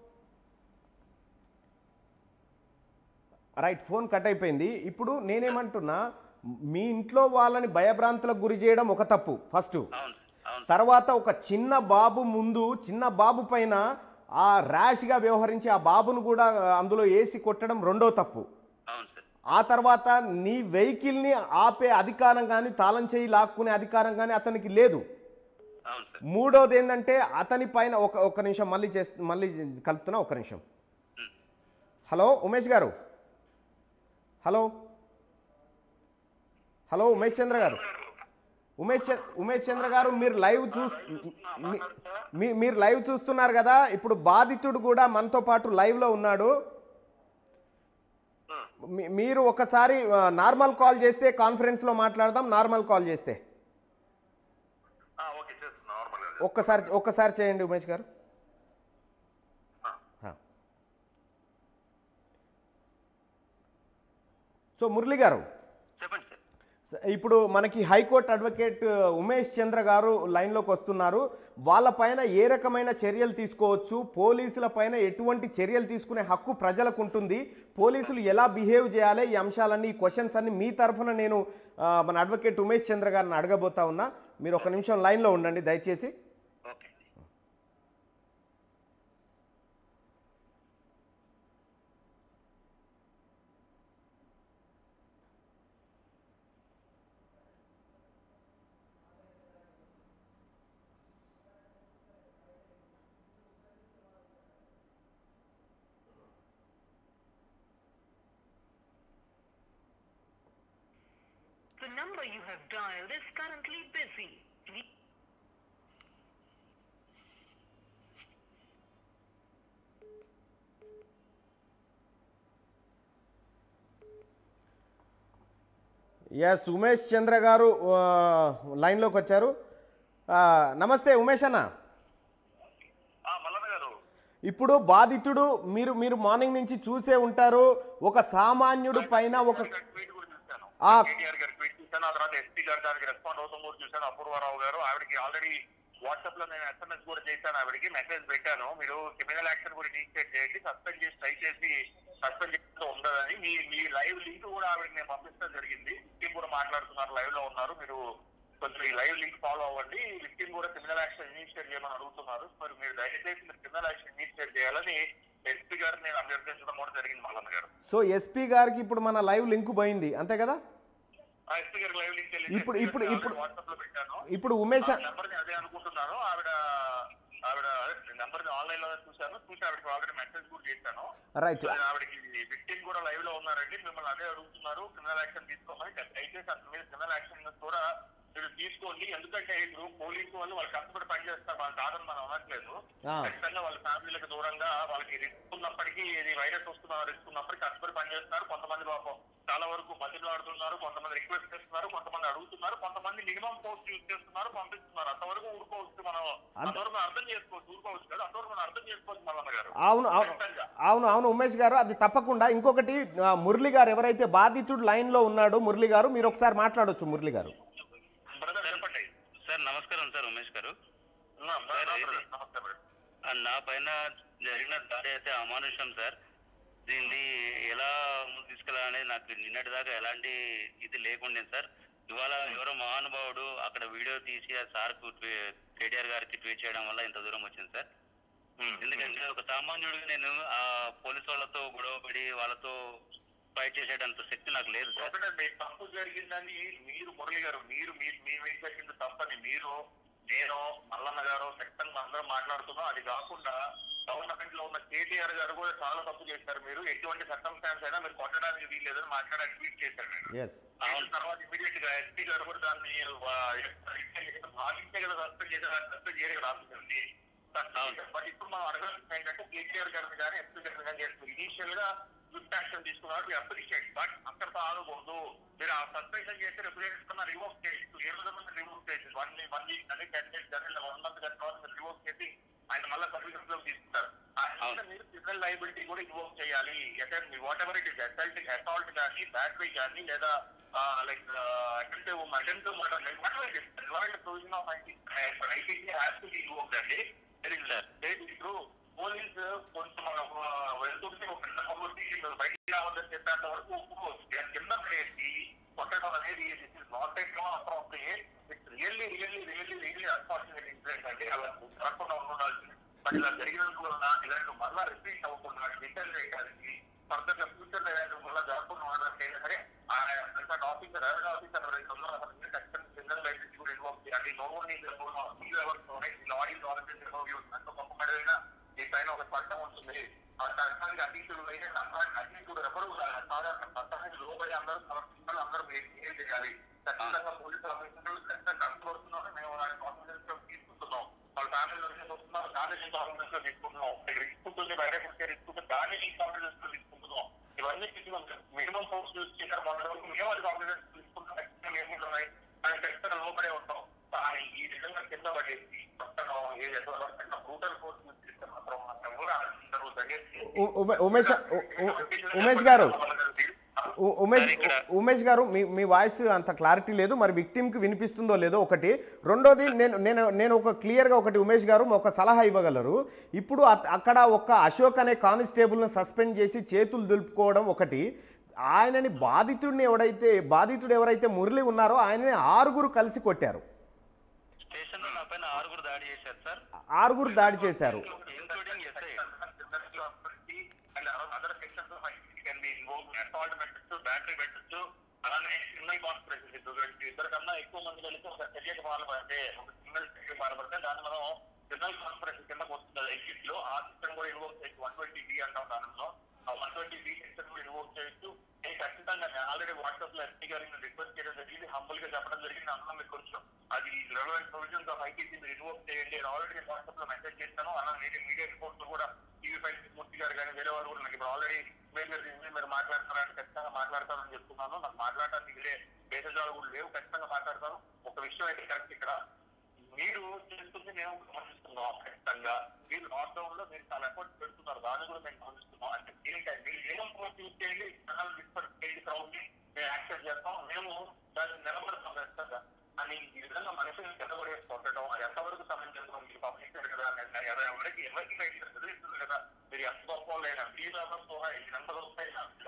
Speaker 1: రైట్ ఫోన్ కట్ అయిపోయింది ఇప్పుడు నేనేమంటున్నా మీ ఇంట్లో వాళ్ళని భయభ్రాంతులకు గురి చేయడం ఒక తప్పు ఫస్ట్
Speaker 2: అవును సార్ అవును సార్
Speaker 1: తర్వాత ఒక చిన్న బాబు ముందు చిన్న బాబు పైన ఆ ర్యాష్గా వ్యవహరించి ఆ బాబును కూడా అందులో వేసి కొట్టడం రెండో తప్పు
Speaker 2: అవును సార్
Speaker 1: ఆ తర్వాత నీ వెహికల్ని ఆపే అధికారం కానీ తాళం చేయి లాక్కునే అధికారం కానీ అతనికి లేదు
Speaker 2: అవును సార్
Speaker 1: మూడోది ఏంటంటే అతని పైన ఒక ఒక నిమిషం మళ్ళీ చేస్తు మళ్ళీ కలుపుతున్నా ఒక నిమిషం హలో ఉమేష్ గారు హలో హలో ఉమేష్ చంద్ర గారు ఉమేష్ చ- ఉమేష్ చంద్ర గారు మీరు లైవ్ చూ మీ- మీ- మీరు లైవ్ చూస్తున్నారు కదా ఇప్పుడు బాధితుడు కూడా మనతో పాటు లైవ్లో ఉన్నాడు మీ- మీరు ఒకసారి ఆ, నార్మల్ కాల్ చేస్తే కాన్ఫరెన్స్లో మాట్లాడదాం నార్మల్ కాల్ చేస్తే
Speaker 2: ఓకే చేస్తున్నా నార్మల్
Speaker 1: ఒక్కసారి ఒక్కసారి చేయండి ఉమేష్ గారు హా. సో మురళి గారు
Speaker 2: చెప్పండి సార్
Speaker 1: స- ఇప్పుడు మనకి హైకోర్టు అడ్వకేట్ ఉమేష్ చంద్ర గారు లైన్లోకి వస్తున్నారు వాళ్ళపైన ఏ రకమైన చర్యలు తీసుకోవచ్చు పోలీసుల పైన ఎటువంటి చర్యలు తీసుకునే హక్కు ప్రజలకు ఉంటుంది పోలీసులు ఎలా బిహేవ్ చేయాలి ఈ అంశాలన్నీ ఈ క్వశ్చన్స్ అన్ని మీ తరఫున నేను ఆ, మన అడ్వకేట్ ఉమేష్ చంద్ర గారిని అడగబోతా ఉన్నా మీరు ఒక నిమిషం లైన్లో ఉండండి దయచేసి
Speaker 2: ఓకే అండి
Speaker 3: number you have dialed is currently busy. Please
Speaker 1: S Umesh Chandra garu ఆ, లైన్లోకి వచ్చారు ఆ, నమస్తే ఉమేష్ అన్న
Speaker 2: మల్లన్న గారు
Speaker 1: ఇప్పుడు బాధితుడు మీరు మీరు మార్నింగ్ నుంచి చూసే ఉంటారు ఒక సామాన్యుడు పైన ఒక
Speaker 2: ట్వీట్ కూడా చూశాను
Speaker 1: ఆ.
Speaker 2: కేటీఆర్ గారి ట్వీట్ చూశాను ఆ తర్వాత ఎస్పీ గారు దానికి రెస్పాండ్ అవుతాం కూడా చూశాను అపూర్వారావు గారు ఆవిడకి ఆల్రెడీ వాట్సాప్ లో నేను ఎస్ఎంఎస్ కూడా చేశాను ఆవిడకి మెసేజ్ పెట్టాను మీరు క్రిమినల్ యాక్షన్ కూడా ఇనిషియేట్ చేయండి సస్పెండ్ చేసి ట్రై చేసి సస్పెండ్ చేస్తూ ఉండదని మీ మీ లైవ్ లింక్ కూడా ఆవిడకి నేను పంపించడం జరిగింది విక్టిమ్ కూడా మాట్లాడుతున్నారు లైవ్ లో ఉన్నారు మీరు కొంచెం ఈ లైవ్ లింక్ ఫాలో అవ్వండి విక్టిమ్ కూడా క్రిమినల్ యాక్షన్ ఇనిషియేట్ చేయమని అడుగుతున్నారు మరి మీరు దయచేసి మీరు క్రిమినల్ యాక్షన్ ఇనిషియేట్ చేయాలని ఎస్పీ గారు నేను అభ్యర్థించడం కూడా జరిగింది మల్లన్న గారు
Speaker 1: సో ఎస్పీ గారికి ఇప్పుడు మన లైవ్ లింక్ పోయింది అంతే కదా
Speaker 2: ఆ ఎస్పీ గారికి లైవ్ లింక్ వెళ్ళి
Speaker 1: ఇప్పుడు- ఇప్పుడు- ఇప్పుడు-
Speaker 2: వాట్సాప్ లో పెట్టాను
Speaker 1: ఇప్పుడు ఉమేష్
Speaker 2: నెంబర్ ని అదే అనుకుంటున్నాను ఆవిడ ఆవిడ నెంబర్ ని ఆన్లైన్ లో చూశాను చూసి ఆవిడకి ఆల్రెడీ మెసేజ్ కూడా చేశాను
Speaker 1: రైట్
Speaker 2: అది ఆవిడకి విక్టిమ్ కూడా లైవ్ లో ఉన్నారండి మిమ్మల్ని అదే అడుగుతున్నారు క్రిమినల్ యాక్షన్ తీసుకోమని దయచేసి అసలు మీరు క్రిమినల్ యాక్షన్ కూడా మీరు తీసుకోండి ఎందుకంటే ఇప్పుడు పోలీసు వాళ్ళు వాళ్ళు కష్టపడి పనిచేస్తారు వాళ్ళ కాదని మనం అనట్లేదు
Speaker 1: ఆ.
Speaker 2: ఖచ్చితంగా వాళ్ళ ఫ్యామిలీలకు దూరంగా వాళ్ళకి రిస్క్ ఉన్నప్పటికీ ఇది వైరస్ వస్తున్న రిస్క్ ఉన్నప్పటికీ కష్టపడి పనిచేస్తున్నారు కొంతమంది పాపం చాలా వరకు మధ్యలో ఆడుతున్నారు కొంతమంది రిక్వెస్ట్ చేస్తున్నారు కొంతమంది అడుగుతున్నారు కొంతమంది మినిమం పోస్ట్ యూజ్ చేస్తున్నారు పంపిస్తున్నారు అంతవరకు ఊరుకోవచ్చు మనం అంతవరకు మనం అర్థం చేసుకోవచ్చు ఊరుకోవచ్చు కదా అంతవరకు మనం అర్థం చేసుకోవచ్చు మల్లన్న గారు
Speaker 1: అవును అవును అవును అవును ఉమేష్ గారు అది తప్పకుండా ఇంకొకటి ఆ, మురళి గారు ఎవరైతే బాధితుడు లైన్లో ఉన్నాడో మురళి గారు మీరు ఒకసారి మాట్లాడొచ్చు మురళి గారు
Speaker 2: బ్రదర్ చెప్పండి
Speaker 4: సార్ నమస్కారం సార్ ఉమేష్ గారు
Speaker 2: నా- నా- నా బ్రదర్, నమస్తే బ్రదర్.
Speaker 4: ఆ, నా పైన జరిగిన దాడి అయితే అమానుషం సార్ దీన్ని ఎలా ముందుకు తీసుకెళ్ళాలనేది నాకు నిన్నటి దాకా ఎలాంటి ఇది లేకుండే సార్ ఇవాళ ఎవరో మహానుభావుడు అక్కడ వీడియో తీసి ఆ సార్కు కేటీఆర్ గారికి ట్వీట్ చేయడం వల్ల ఇంత దూరం వచ్చింది సార్ ఎందుకంటే ఒక సామాన్యుడిగా నేను ఆ పోలీసు వాళ్ళతో గొడవపడి వాళ్ళతో ఫైట్ చేసేటంత శక్తి నాకు లేదు సార్
Speaker 2: ఒకటండి తప్పు జరిగిందని మీరు మురళి గారు మీరు మీ- మీ మీద జరిగింది తప్పని మీరు నేను మల్లన్న గారు ఖచ్చితంగా అందరం మాట్లాడుతున్నాం అది కాకుండా గవర్నమెంట్ లో ఉన్న కేటీఆర్ గారు కూడా చాలా తప్పు చేశారు మీరు ఎటువంటి సర్కమ్స్టాన్స్ అయినా మీరు కొట్టడానికి వీల్లేదని మాట్లాడడానికి ట్వీట్ చేశారు మీరు.
Speaker 1: ఎస్
Speaker 2: అవును తర్వాత ఇమీడియట్ గా ఎస్పీ గారు కూడా దాన్ని భావించే కదా సస్పెండ్ చేశారు సస్పెండ్ చేయడం రాస్తుంది బట్ ఇప్పుడు మనం అడగాల్సింది ఏంటంటే కేసీఆర్ గారిని కానీ ఎస్పీ గారిని కానీ చేస్తారు ఇనీషియల్ గా గుడ్ యాక్షన్ తీసుకున్నారు అప్రిషియేట్ బట్ అక్కడతో ఆగకూడదు మీరు ఆ సస్పెన్షన్ చేసి రిప్రజెంట్ కన్నా రివోక్ చేయొచ్చు ఏ విధంగా రివోక్ చేయొచ్చు వన్ వన్ వీక్ కానీ టెన్ డేస్ కానీ ఇలా వన్ మంత్ కానీ తర్వాత మీరు రివోక్ చేసి ఆయన మళ్ళీ సర్వీసెస్ లో తీసుకుంటారు ఆయన మీరు క్రిమినల్ లైబిలిటీ కూడా ఇన్వోక్ చేయాలి what it is assault assault కానీ బ్యాటరీ కానీ లేదా like attentive attentive murder provision of ITC has to be invoke అండి ఇప్పుడు పోలీస్ కొంచెం ఆ, వెళ్తుంటే ఒక గంట కాబట్టి బయటికి రావద్దని చెప్పేంత వరకు ఒప్పుకోవచ్చు కింద పడేసి కొట్టడం అనేది this is not at appropriate it's really really really really unfortunate incident అండి అలా జరగకుండా ఉండాల్సింది బట్ ఇలా జరిగినందువలన ఇలాంటి మళ్ళా రిపీట్ అవ్వకుండా డిటైల్ చేయడానికి ఫర్దర్ గా ఫ్యూచర్ లో ఇలాంటి మళ్ళా జరగకుండా ఉండడానికి అయినా సరే ఆ ఆఫీసర్ రెవెన్యూ ఆఫీసర్ ఎవరైతే ఉన్నారో అతనికి ఖచ్చితంగా క్రిమినల్ లైసెన్స్ కూడా ఇన్వాల్వ్ చేయాలి నో ఓన్లీ లాడీ వాలంటీర్ గొప్ప మెడైనా ఈ పైన ఒక చట్టం ఉంటుంది ఆ చట్టానికి అతీతులు అయిన అతీతుడు ఎవరు సాధారణ చట్టానికి లోబడి అందరూ సమర్పించాలి అందరూ ఏం చేయాలి ఖచ్చితంగా పోలీసు ఆఫీసర్లు ఖచ్చితంగా కనుకొడుతున్నారు మేము వాళ్ళని కాన్ఫిడెన్స్ లో తీసుకుంటున్నాం వాళ్ళ ఫ్యామిలీ నుంచి వస్తున్నారు దాన్ని నేను కాన్ఫిడెన్స్ లో తీసుకుంటున్నాం రిస్క్ ఉంటుంది బయట కుట్టే రిస్క్ ఉంటుంది దాన్ని నేను కాన్ఫిడెన్స్ లో తీసుకుంటున్నాం ఇవన్నీ మినిమం ఫోర్స్ యూజ్ చేశారు మొన్న వరకు మేము అది కాన్ఫిడెన్స్ తీసుకుంటాం ఖచ్చితంగా ఏముంటున్నాయి మనం ఖచ్చితంగా లోపడే ఉంటాం కానీ ఈ విధంగా కింద పడేసి కొట్టడం ఏ బ్రూటల్ ఫోర్స్ యూజ్ చేస్తే మాత్రం మనం కూడా అందరూ దయచేసి
Speaker 1: ఉ- ఉమే- ఉమేష్ ఉ- ఉ- ఉమేష్ గారు ఉ- ఉమేష్ ఉమేష్ గారు మీ మీ వాయిస్ అంత క్లారిటీ లేదు మరి విక్టిమ్కి వినిపిస్తుందో లేదో ఒకటి రెండోది నేను నేను నేను ఒక క్లియర్గా ఒకటి ఉమేష్ గారు ఒక సలహా ఇవ్వగలరు ఇప్పుడు అత్- అక్కడ ఒక అశోక్ అనే కానిస్టేబుల్ను సస్పెండ్ చేసి చేతులు దులుపుకోవడం ఒకటి ఆయనని బాధితుడిని ఎవడైతే బాధితుడు ఎవరైతే మురళి ఉన్నారో ఆయనని ఆరుగురు కలిసి కొట్టారు
Speaker 4: స్టేషన్ లో నా పైన ఆరుగురు దాడి చేశారు సార్
Speaker 1: ఆరుగురు దాడి చేశారు
Speaker 4: ఇంక్లూడింగ్ ఎస్ఐ
Speaker 2: బ్యాటరీ పెట్టచ్చు అలానే సిగ్నల్ కాన్స్పిరసీ ఇద్దరు కన్నా ఎక్కువ మంది కలిసి ఒక చర్యకు పాల్పడితే ఒక సిగ్నల్ చర్యకు పాల్పడితే దాన్ని మనం సిగ్నల్ కాన్స్పిరసీ కింద వస్తుంది ఎగ్జిట్ లో ఆ సిస్టమ్ కూడా ఇన్వోక్ చేయొచ్చు వన్ ట్వంటీ బి అంటాం దానిలో ఆ వన్ ట్వంటీ బి సిస్టమ్ కూడా ఇన్వోక్ చేయొచ్చు
Speaker 5: నేను ఖచ్చితంగా నేను ఆల్రెడీ వాట్సాప్ లో ఎస్పీ గారికి రిక్వెస్ట్ చేయడం జరిగింది హంబుల్ గా చెప్పడం జరిగింది అన్న మీకు కొంచెం అది రెలవెంట్ ప్రొవిజన్స్ ఆఫ్ ఐటీసీ మీరు ఇన్వోక్ చేయండి ఆల్రెడీ నేను వాట్సాప్ లో మెసేజ్ చేస్తాను అన్న మీడియా మీడియా రిపోర్ట్స్ కూడా టీవీ ఫైవ్ మూర్తి గారు కానీ వేరే వాళ్ళు కూడా నాకు ఇప్పుడు ఆల్రెడీ మీరు మీరు మీరు మాట్లాడుతున్నారంటే ఖచ్చితంగా మాట్లాడతానని చెప్తున్నాను నాకు మాట్లాడటానికి వేరే భేషజాలు కూడా లేవు ఖచ్చితంగా మాట్లాడతాను ఒక విషయం అయితే కరెక్ట్ ఇక్కడ మీరు చేస్తుంది మేము గమనిస్తున్నాం ఖచ్చితంగా మీరు లాక్డౌన్ లో మీరు చాలా ఎఫర్ట్స్ పెడుతున్నారు దాన్ని కూడా మేము గమనిస్తున్నాం అంటే ఏంటంటే మీరు ఏమో కోర్టు యూజ్ చేయండి ఛానల్ డిస్పర్ చేయండి క్రౌడ్ ని మేము యాక్సెప్ట్ చేస్తాం మేము దాన్ని నిలబడతాం ఖచ్చితంగా అని ఈ విధంగా మనిషిని నిలబడే కొట్టడం అది ఎంతవరకు సమంజసం మీరు పంపించారు కదా అని ఎవరు- ఎవరికి ఎవరికి రైట్ చదివిస్తుంది కదా మీరు ఎంత గొప్ప వాళ్ళైనా మీ మెంబర్స్ ఈ నెంబర్ వస్తాయి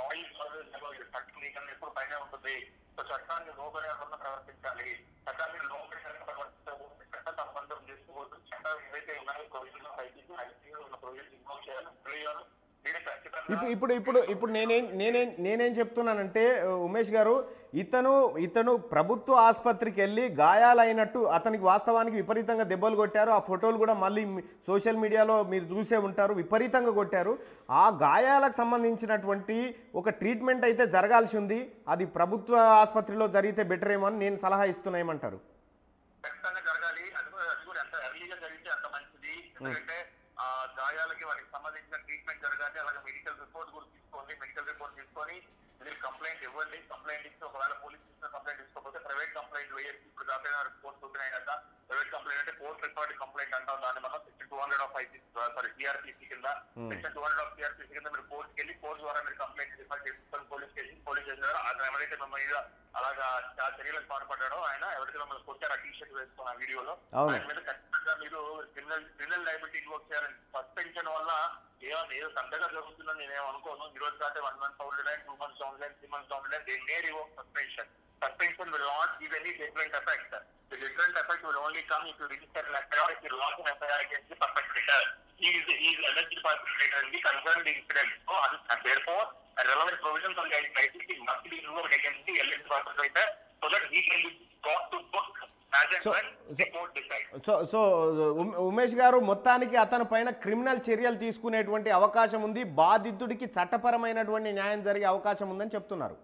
Speaker 5: లాయర్ చట్టం మీకన్నా ఎప్పుడు పైన ఉంటుంది సో చట్టాన్ని లోబడి ఎవరన్నా ప్రవర్తించాలి చట్టాన్ని లోబడి కనుక ప్రవర్తించకూడదు చట్ట సంబంధం చేసుకోవద్దు చట్టాలు ఏవైతే ఉన్నాయో ప్రొవిజన్ ఐటీసీ ఐటీసీ ఉన్న ప్రొవిజన్ ఇన్వాల్వ్ చేయాలి చేయాలి మీరు ఖచ్చితంగా
Speaker 1: ఇప్పుడు ఇప్పుడు ఇప్పుడు ఇప్పుడు నేనేం నేనేం నేనేం చెప్తున్నానంటే ఉమేష్ గారు ఇతను ఇతను ప్రభుత్వ ఆసుపత్రికి వెళ్ళి గాయాలైనట్టు అతనికి వాస్తవానికి విపరీతంగా దెబ్బలు కొట్టారు ఆ ఫోటోలు కూడా మళ్ళీ మీ- సోషల్ మీడియాలో మీరు చూసే ఉంటారు విపరీతంగా కొట్టారు ఆ గాయాలకు సంబంధించినటువంటి ఒక ట్రీట్మెంట్ అయితే జరగాల్సి ఉంది అది ప్రభుత్వ ఆసుపత్రిలో జరిగితే బెటర్ ఏమో అని నేను సలహా ఇస్తున్నా ఏమంటారు
Speaker 5: ఖచ్చితంగా జరగాలి అది కూడా అది కూడా ఎంత ఎర్లీగా జరిగితే అంత మంచిది ఎందుకంటే ఆ గాయాలకి వారికి సంబంధించిన ట్రీట్మెంట్ జరగాలి అలాగే మెడికల్ రిపోర్ట్ కూడా తీసుకోండి మెడికల్ రిపోర్ట్ తీసుకొని మీరు కంప్లైంట్ ఇవ్వండి కంప్లైంట్ ఇస్తే ఒకవేళ పోలీస్ స్టేషన్ కంప్లైంట్ ఇసుకోకపోతే ప్రైవేట్ కంప్లైంట్ వేయచ్చు ఇప్పుడు దాకా కోర్టు చూపినాయి కదా ప్రైవేట్ కంప్లైంట్ అంటే కోర్ట్ రికార్డ్ కంప్లైంట్ అంటాం దాని వల్ల section two hundred of IC sorry CrPC కింద section two hundred of CrPC కింద మీరు కోర్టుకి వెళ్ళి కోర్టు ద్వారా మీరు కంప్లైంట్ రిఫర్ చేసుకొని పోలీస్ స్టేషన్ పోలీస్ స్టేషన్ ద్వారా అతను ఎవరైతే మిమ్మల్ని మీద అలాగా ఆ చర్యలకు పాల్పడ్డాడో ఆయన ఎవరైతే మిమ్మల్ని కొట్టారు ఆ టీ షర్ట్ వేసుకున్న ఆ వీడియోలో
Speaker 1: అవును.
Speaker 5: ఆయన మీద ఖచ్చితంగా మీరు క్రిమినల్ క్రిమినల్ లైబిలిటీ ఇన్వోక్ చేయాలని సస్పెన్షన్ వల్ల ఏమో ఏదో పెద్దగా జరుగుతుందని నేనేం అనుకోను ఈ రోజు కాదు one month down line two months down line three months down line they may revoke suspension suspension will not give any different effect the different effect will only come if you register an FIR if you launch an FIR against the perpetrator he is he is alleged perpetrator in the concerned incident so and therefore a relevant provisions on the ICC must be invoked against the alleged perpetrator so that he can be brought to book as and
Speaker 1: So-
Speaker 5: when the
Speaker 1: so-
Speaker 5: court decides
Speaker 1: so so um- Umesh garu మొత్తానికి అతని పైన criminal చర్యలు తీసుకునేటువంటి అవకాశం ఉంది బాధితుడికి చట్టపరమైనటువంటి న్యాయం జరిగే అవకాశం ఉందని చెప్తున్నారు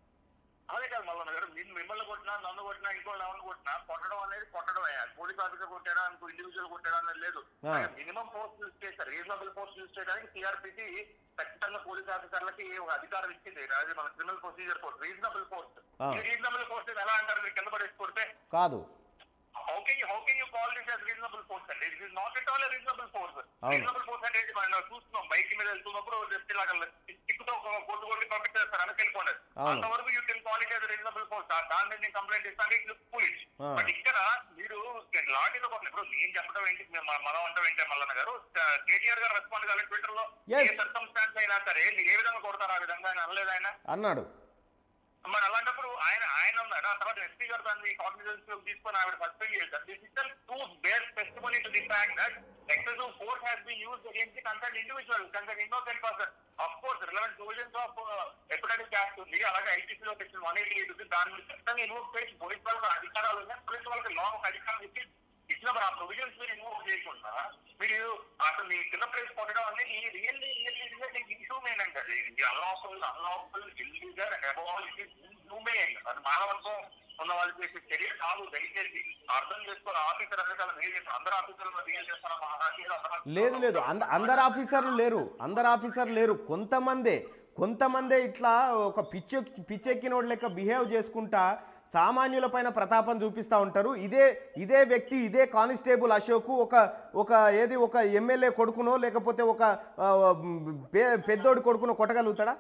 Speaker 5: అదే కాదు మల్లన్న గారు నిన్ను మిమ్మల్ని కొట్టినా నన్ను కొట్టినా ఇంకోళ్ళు ఎవరిని కొట్టినా కొట్టడం అనేది కొట్టడం పోలీస్ ఆఫీసర్ కొట్టాడా ఇంకో ఇండివిజువల్ కొట్టాడా అనేది లేదు
Speaker 1: ఆ.
Speaker 5: మినిమం ఫోర్స్ యూజ్ చేస్తారు రీజనబుల్ ఫోర్స్ యూజ్ చేయడానికి సిఆర్పిసి ఖచ్చితంగా పోలీస్ ఆఫీసర్లకి ఒక అధికారం ఇచ్చింది అది మన criminal procedure force reasonable force
Speaker 1: ఆ.
Speaker 5: ఈ రీజనబుల్ ఫోర్స్ ఎలా అంటారు మీరు కింద పడేసి కొడితే
Speaker 1: కాదు
Speaker 5: how can you how can you call this as reasonable force అండి it is not at all reasonable force
Speaker 1: అవును.
Speaker 5: రీజనబుల్ ఫోర్స్ అంటే ఏంటి? మనం చూస్తున్నాం బైక్ మీద వెళ్తున్నప్పుడు చెప్తే ఇలాగ టిక్కుతో ఒక కొట్టు కొట్టి పంపించేస్తారు వెనక్కి వెళ్ళిపోండి
Speaker 1: అవును.
Speaker 5: అంతవరకు you can call it reasonable force దాని మీద నేను కంప్లైంట్ ఇస్తాను ఇట్ పోలీస్
Speaker 1: ఆ.
Speaker 5: బట్ ఇక్కడ మీరు లాటీలో కొట్టిన ఇప్పుడు నేను చెప్పడం ఏంటి మేము మన- మనం అంటే ఏంటి మల్లన్న గారు కేటీఆర్ గారు రెస్పాండ్ కాలేదు ట్విట్టర్ లో
Speaker 1: Yes.
Speaker 5: ఏ సర్కమ్స్టాన్స్ అయినా సరే మీరు ఏ విధంగా కొడతారు ఆ విధంగా ఆయన అనలేదు ఆయన
Speaker 1: అన్నాడు
Speaker 5: మరి అలాంటప్పుడు ఆయన ఆయన ఉన్నాడు ఆ తర్వాత ఎస్పీ గారు దాన్ని కాగ్నిజెన్స్ తీసుకొని ఆవిడ సస్పెండ్ చేశారు this is to bear testimony to the fact that excessive force has been used against the concern individual concern innocent person of course relevant provisions of epidemic act ఉంది అలాగే ఐటీసీలో section one eighty eight ఉంది దాని మీద ఖచ్చితంగా invoke చేసి police వాళ్ళకి అధికారాలు ఉన్నాయి పోలీస్ వాళ్ళకి లా ఒక అధికారం ఇచ్చి ఇచ్చినప్పుడు ఆ ప్రొవిజన్స్ మీరు ఇన్వోక్ చేయకుండా మీరు అసలు మీ కింద ప్లేస్ కొట్టడం అనేది ఈ రియల్లీ రియల్లీ రియల్లీ ఇన్హ్యూమేన్ అండి అది ఇది అన్లాఫుల్ అన్లాఫుల్ ఇల్లీగల్ అండ్ అబౌల్ ఇట్ ఇస్ ఇన్హ్యూమేన్ అది మానవత్వం ఉన్న వాళ్ళు చేసే చర్య కాదు దయచేసి అర్థం చేసుకుని ఆఫీసర్ రకాల మీరు చేస్తారు అందరు ఆఫీసర్లు బిహేవ్ చేస్తారా మహారాష్ట్రలో అందరూ
Speaker 1: లేదు లేదు అంద అందరు ఆఫీసర్లు లేరు అందరు ఆఫీసర్లు లేరు కొంతమందే కొంతమందే ఇట్లా ఒక పిచ్చె పిచ్చెక్కినోడు లెక్క బిహేవ్ చేసుకుంటా సామాన్యులపైన ప్రతాపం చూపిస్తూ ఉంటారు ఇదే ఇదే వ్యక్తి ఇదే కానిస్టేబుల్ అశోక్ ఒక ఒక ఏది ఒక ఎమ్మెల్యే కొడుకునో లేకపోతే ఒక ఆ, పె- పెద్దోడి కొడుకునో కొట్టగలుగుతాడా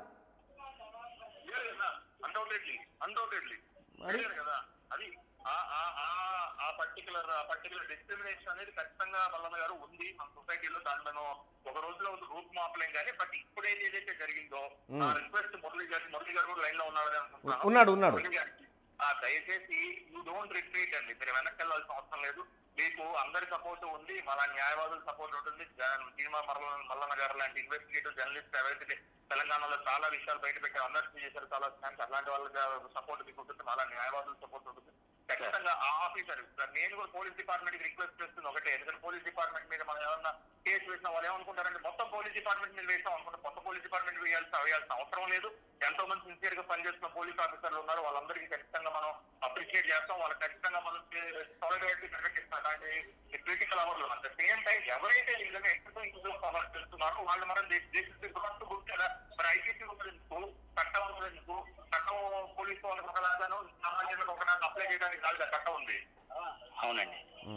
Speaker 5: లేదు కదా అన్డౌటెడ్లీ అన్డౌటెడ్లీ లేదు కదా అది ఆ- ఆ- ఆ- ఆ పర్టికులర్ ఆ పర్టికులర్ డిస్క్రిమినేషన్ అనేది ఖచ్చితంగా మల్లన్న గారు ఉంది మన సొసైటీలో దాన్ని మనం ఒక రోజులో ఉంది రూప్ మాపలేం కానీ బట్ ఇప్పుడు ఏది ఏదైతే జరిగిందో ఆ రిక్వెస్ట్ మురళి గారి మురళి గారు కూడా లైన్ లో ఉన్నారని అనుకుంటున్నాను
Speaker 1: ఉన్నాడు, ఉన్నాడు.
Speaker 5: మురళి గారికి, ఆ దయచేసి యూ డోంట్ రిట్రీట్ అండి మీరు వెనక్కి వెళ్ళాల్సిన అవసరం లేదు మీకు అందరి సపోర్ట్ ఉంది మళ్ళా న్యాయవాదుల సపోర్ట్ ఉంటుంది సినిమా మరల మల్లన్న గారు లాంటి ఇన్వెస్టిగేటివ్ జర్నలిస్ట్ ఎవరైతే తెలంగాణలో చాలా విషయాలు బయట పెట్టి అందరికీ చేశారు చాలా స్కామ్స్ అలాంటి వాళ్ళకి సపోర్ట్ మీకు ఉంటుంది మళ్ళా న్యాయవాదుల సపోర్ట్ ఉంటుంది ఖచ్చితంగా ఆ ఆఫీసర్ నేను కూడా పోలీస్ డిపార్ట్మెంట్ కి రిక్వెస్ట్ చేస్తుంది ఒకటే ఎందుకంటే పోలీస్ డిపార్ట్మెంట్ మీద మనం ఏమన్నా కేసు వేసిన వాళ్ళు ఏమనుకుంటారంటే మొత్తం పోలీస్ డిపార్ట్మెంట్ మీద వేసాం అనుకుంటే కొత్త పోలీస్ డిపార్ట్మెంట్ వేయాల్సిన వేయాల్సిన అవసరం లేదు ఎంతో మంది సిన్సియర్ గా పనిచేస్తున్న పోలీస్ ఆఫీసర్లు ఉన్నారు వాళ్ళందరికీ ఖచ్చితంగా మనం అప్రిషియేట్ చేస్తాం వాళ్ళకి ఖచ్చితంగా మనం సాలిడారిటీ ప్రకటిస్తాం అలాంటి క్రిటికల్ అవర్లు అట్ ద సేమ్ టైం ఎవరైతే ఈ విధంగా ఎక్కువ చేస్తున్నారో వాళ్ళు మనం గుర్తు కదా మరి ఐపీసీ ఎందుకు చట్టం ఎందుకు చట్టం పోలీసు వాళ్ళకి ఒకలాగాను సామాన్యులకు ఒకలాగా అప్లై చేయడానికి కాదు కదా చట్టం ఉంది
Speaker 4: అవునండి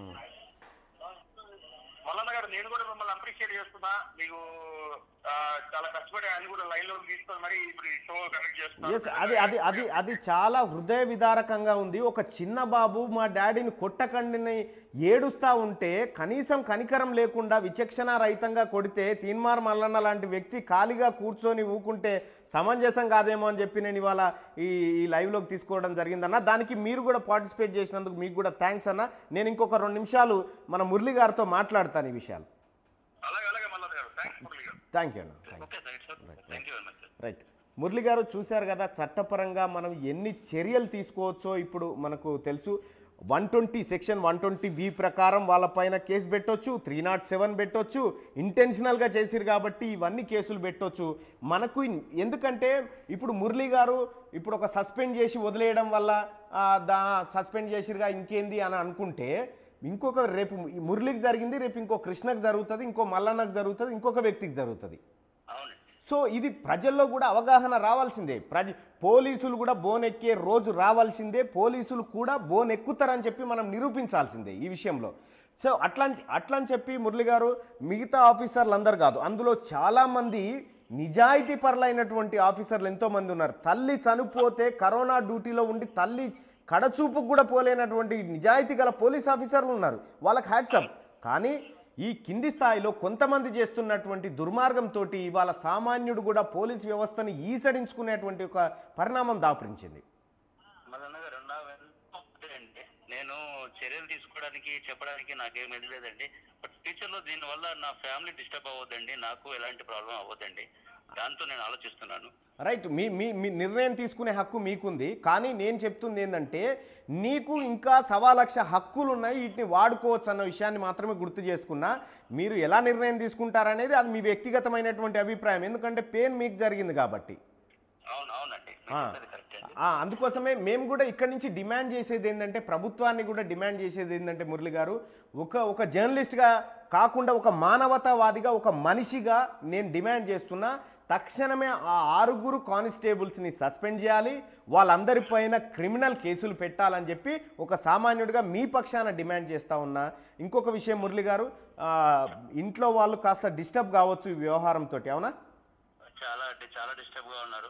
Speaker 5: మల్లన్న గారు నేను కూడా మిమ్మల్ని అప్రిషియేట్ చేస్తున్నా మీకు ఆ, చాలా కష్టపడి ఆయన కూడా లైన్ లో తీసుకొని మరి ఇప్పుడు ఈ షో కనెక్ట్
Speaker 1: ఎస్
Speaker 5: చేస్తున్నారు
Speaker 1: అది అది అది అది చాలా హృదయ విదారకంగా ఉంది ఒక చిన్న బాబు మా డాడీని కొట్టకండిని ఏడుస్తా ఉంటే కనీసం కనికరం లేకుండా విచక్షణ రహితంగా కొడితే తీన్మార్ మల్లన్న లాంటి వ్యక్తి ఖాళీగా కూర్చొని ఊకుంటే సమంజసం కాదేమో అని చెప్పి నేను ఇవాళ ఈ ఈ లైవ్లోకి తీసుకోవడం జరిగిందన్న దానికి మీరు కూడా పార్టిసిపేట్ చేసినందుకు మీకు కూడా థ్యాంక్స్ అన్న నేను ఇంకొక రెండు నిమిషాలు మన మురళి గారితో మాట్లాడతాను ఈ విషయాలు
Speaker 5: అలాగే అలాగే మల్లన్న గారు thanks Murali garu
Speaker 1: thank you అన్న thank you
Speaker 4: okay right sir thank you very much sir
Speaker 1: right Murali garu చూశారు కదా చట్టపరంగా మనం ఎన్ని చర్యలు తీసుకోవచ్చో ఇప్పుడు మనకు తెలుసు one twenty section one twenty B ప్రకారం వాళ్ళపైన కేసు పెట్టొచ్చు త్రీ నాట్ సెవెన్ పెట్టొచ్చు ఇంటెన్షనల్గా చేసిరు కాబట్టి ఇవన్నీ కేసులు పెట్టొచ్చు మనకు ఇన్- ఎందుకంటే ఇప్పుడు మురళి గారు ఇప్పుడు ఒక సస్పెండ్ చేసి వదిలేయడం వల్ల ఆ, దా సస్పెండ్ చేసిరుగా ఇంకేంది అని అనుకుంటే ఇంకొక రేపు ఈ మురళికి జరిగింది రేపు ఇంకో కృష్ణకు జరుగుతుంది ఇంకో మల్లన్నకు జరుగుతుంది ఇంకొక వ్యక్తికి జరుగుతుంది
Speaker 4: అవునండి
Speaker 1: సో ఇది ప్రజల్లో కూడా అవగాహన రావాల్సిందే ప్రజ పోలీసులు కూడా బోన్ ఎక్కే రోజు రావాల్సిందే పోలీసులు కూడా బోన్ ఎక్కుతారని చెప్పి మనం నిరూపించాల్సిందే ఈ విషయంలో సో అట్లా అట్లని చెప్పి మురళి గారు మిగతా ఆఫీసర్లు అందరు కాదు అందులో చాలామంది నిజాయితీ పరులైనటువంటి ఆఫీసర్లు ఎంతోమంది ఉన్నారు తల్లి చనిపోతే కరోనా డ్యూటీలో ఉండి తల్లి కడచూపుకు కూడా పోలేనటువంటి నిజాయితీ గల పోలీస్ ఆఫీసర్లు ఉన్నారు వాళ్ళకి హ్యాట్సప్ కానీ ఈ కింది స్థాయిలో కొంతమంది చేస్తున్నటువంటి దుర్మార్గంతో ఇవాళ సామాన్యుడు కూడా పోలీస్ వ్యవస్థను ఈసడించుకునేటువంటి ఒక పరిణామం దాపురించింది
Speaker 4: మదన్న గారు నా వెనుక ఒకటే అండి నేను చర్యలు తీసుకోవడానికి చెప్పడానికి నాకేం ఇది లేదండి బట్ ఫ్యూచర్ లో దీని వల్ల నా ఫ్యామిలీ డిస్టర్బ్ అవ్వద్దండి నాకు ఎలాంటి ప్రాబ్లం అవ్వద్దండి దాంతో నేను ఆలోచిస్తున్నాను
Speaker 1: రైట్ మీ మీ మీ నిర్ణయం తీసుకునే హక్కు మీకుంది కానీ నేను చెప్తుంది ఏంటంటే నీకు ఇంకా సవా లక్ష హక్కులు ఉన్నాయి వీటిని వాడుకోవచ్చు అన్న విషయాన్ని మాత్రమే గుర్తు చేసుకున్నా మీరు ఎలా నిర్ణయం తీసుకుంటారనేది అది మీ వ్యక్తిగతమైనటువంటి అభిప్రాయం ఎందుకంటే పెయిన్ మీకు జరిగింది కాబట్టి
Speaker 4: అవును అవునండి
Speaker 1: ఆ.
Speaker 4: కరెక్ట్ అండి
Speaker 1: ఆ, అందుకోసమే మేము కూడా ఇక్కడి నుంచి డిమాండ్ చేసేది ఏంటంటే ప్రభుత్వాన్ని కూడా డిమాండ్ చేసేది ఏంటంటే మురళి గారు ఒక ఒక జర్నలిస్ట్గా కాకుండా ఒక మానవతావాదిగా ఒక మనిషిగా నేను డిమాండ్ చేస్తున్నా తక్షణమే ఆ ఆరుగురు కానిస్టేబుల్స్ని సస్పెండ్ చేయాలి వాళ్ళందరిపైన క్రిమినల్ కేసులు పెట్టాలని చెప్పి ఒక సామాన్యుడిగా మీ పక్షాన డిమాండ్ చేస్తా ఉన్నా ఇంకొక విషయం మురళి గారు ఆ, ఇంట్లో వాళ్ళు కాస్త డిస్టర్బ్ కావచ్చు ఈ వ్యవహారంతో అవునా
Speaker 4: చాలా అంటే చాలా డిస్టర్బ్ గా ఉన్నారు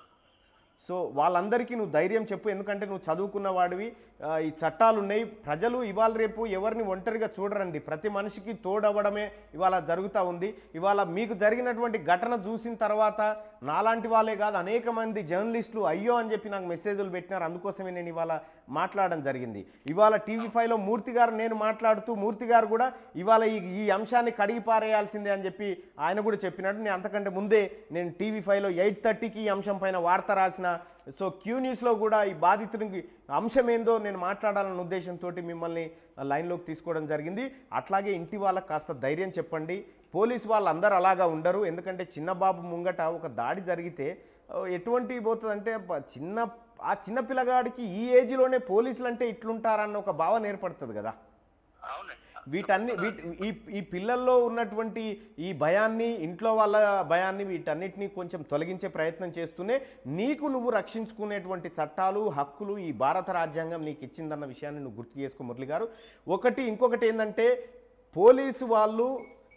Speaker 1: సో వాళ్ళందరికీ నువ్వు ధైర్యం చెప్పు ఎందుకంటే నువ్వు చదువుకున్న వాడివి ఆ, ఈ చట్టాలు ఉన్నాయి ప్రజలు ఇవాళ రేపు ఎవరిని ఒంటరిగా చూడరండి ప్రతి మనిషికి తోడవ్వడమే ఇవాళ జరుగుతూ ఉంది ఇవాళ మీకు జరిగినటువంటి ఘటన చూసిన తర్వాత నాలాంటి వాళ్ళే కాదు అనేక మంది జర్నలిస్టులు అయ్యో అని చెప్పి నాకు మెసేజ్లు పెట్టినారు అందుకోసమే నేను ఇవాళ మాట్లాడడం జరిగింది ఇవాళ టీవీ ఫైవ్లో మూర్తి గారు నేను మాట్లాడుతూ మూర్తి గారు కూడా ఇవాళ ఈ ఈ అంశాన్ని కడిగి పారేయాల్సిందే అని చెప్పి ఆయన కూడా చెప్పినట్టు నేను అంతకంటే ముందే నేను టీవీ ఫైవ్లో ఎయిట్ థర్టీకి ఈ అంశం పైన వార్త రాసిన సో క్యూ న్యూస్లో కూడా ఈ బాధితునికి అంశం ఏందో నేను మాట్లాడాలన్న ఉద్దేశంతో మిమ్మల్ని లైన్లోకి తీసుకోవడం జరిగింది అట్లాగే ఇంటి వాళ్ళకి కాస్త ధైర్యం చెప్పండి పోలీసు వాళ్ళు అందరూ అలాగా ఉండరు ఎందుకంటే చిన్న బాబు ముంగట ఒక దాడి జరిగితే ఆ, ఎటువంటి పోతుందంటే ప- చిన్న ఆ చిన్న పిల్లగాడికి ఈ ఏజ్లోనే పోలీసులు అంటే ఇట్లుంటారన్న ఒక భావన ఏర్పడుతుంది కదా
Speaker 4: అవునండి
Speaker 1: వీటన్ని వీటి ఈ ఈ పిల్లల్లో ఉన్నటువంటి ఈ భయాన్ని ఇంట్లో వాళ్ళ భయాన్ని వీటన్నిటిని కొంచెం తొలగించే ప్రయత్నం చేస్తూనే నీకు నువ్వు రక్షించుకునేటువంటి చట్టాలు హక్కులు ఈ భారత రాజ్యాంగం నీకు ఇచ్చిందన్న విషయాన్ని నువ్వు గుర్తు చేసుకో మురళి గారు ఒకటి ఇంకొకటి ఏంటంటే పోలీసు వాళ్ళు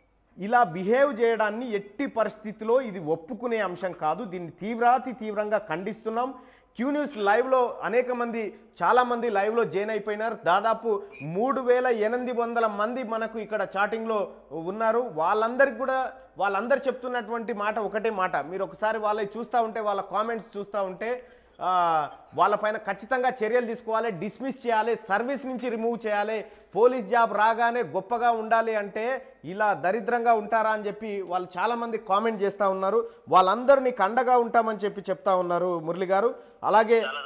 Speaker 1: ఇలా బిహేవ్ చేయడాన్ని ఎట్టి పరిస్థితిలో ఇది ఒప్పుకునే అంశం కాదు దీన్ని తీవ్రాతి తీవ్రంగా ఖండిస్తున్నాం క్యూ న్యూస్ లైవ్లో అనేక మంది చాలామంది లైవ్లో జాయిన్ అయిపోయినారు దాదాపు మూడు వేల ఎనిమిది వందల మంది మనకు ఇక్కడ చాటింగ్లో ఉన్నారు వాళ్ళందరికీ కూడా వాళ్ళందరు చెప్తున్నటువంటి మాట ఒకటే మాట మీరు ఒకసారి వాళ్ళవి చూస్తూ ఉంటే వాళ్ళ కామెంట్స్ చూస్తూ ఉంటే ఆ, వాళ్ళపైన ఖచ్చితంగా చర్యలు తీసుకోవాలి డిస్మిస్ చేయాలి సర్వీస్ నుంచి రిమూవ్ చేయాలి పోలీస్ జాబ్ రాగానే గొప్పగా ఉండాలి అంటే ఇలా దరిద్రంగా ఉంటారా అని చెప్పి వాళ్ళు చాలామంది కామెంట్ చేస్తూ ఉన్నారు వాళ్ళందరూ నీకు అండగా ఉంటామని చెప్పి చెప్తా ఉన్నారు మురళి గారు అలాగే
Speaker 4: చాలా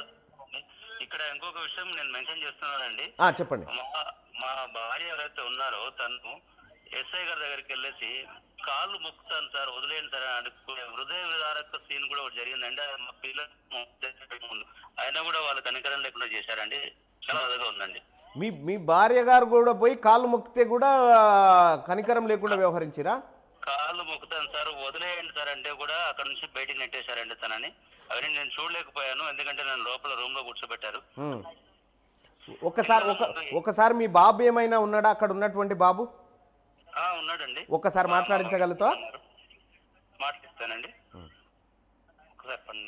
Speaker 4: ఇక్కడ ఇంకొక విషయం నేను మెన్షన్ చేస్తున్నానండి
Speaker 1: ఆ, చెప్పండి
Speaker 4: మా మా భార్య ఎవరైతే ఉన్నారో తను ఎస్ఐ గారి దగ్గరికి వెళ్ళేసి కాళ్ళు మొక్కుతాను సార్ వదిలేయండి సార్ అనుకునే హృదయ విదారక సీన్ కూడా ఒకటి జరిగిందండి అది మా పిల్లలు ముందు అయినా కూడా వాళ్ళు కనికరం లేకుండా చేశారండి చాలా బాధగా ఉందండి
Speaker 1: మీ మీ భార్య గారు కూడా పోయి కాళ్ళు మొక్కితే కూడా కనికరం లేకుండా వ్యవహరించిరా
Speaker 4: కాళ్ళు మొక్కుతాను సార్ వదిలేయండి సార్ అంటే కూడా అక్కడ నుంచి బయటికి నెట్టేశారండి తనని అవన్నీ నేను చూడలేకపోయాను ఎందుకంటే నేను లోపల రూమ్ లో కూర్చోబెట్టారు
Speaker 1: ఉమ్. ఒకసారి ఒక ఒకసారి మీ బాబు ఏమైనా ఉన్నాడా అక్కడ ఉన్నటువంటి బాబు
Speaker 4: ఆ ఉన్నాడండి
Speaker 1: ఒక్కసారి మాట్లాడించగలుగుతావా?
Speaker 4: మాట్లాడిస్తానండి ఒకసారి పని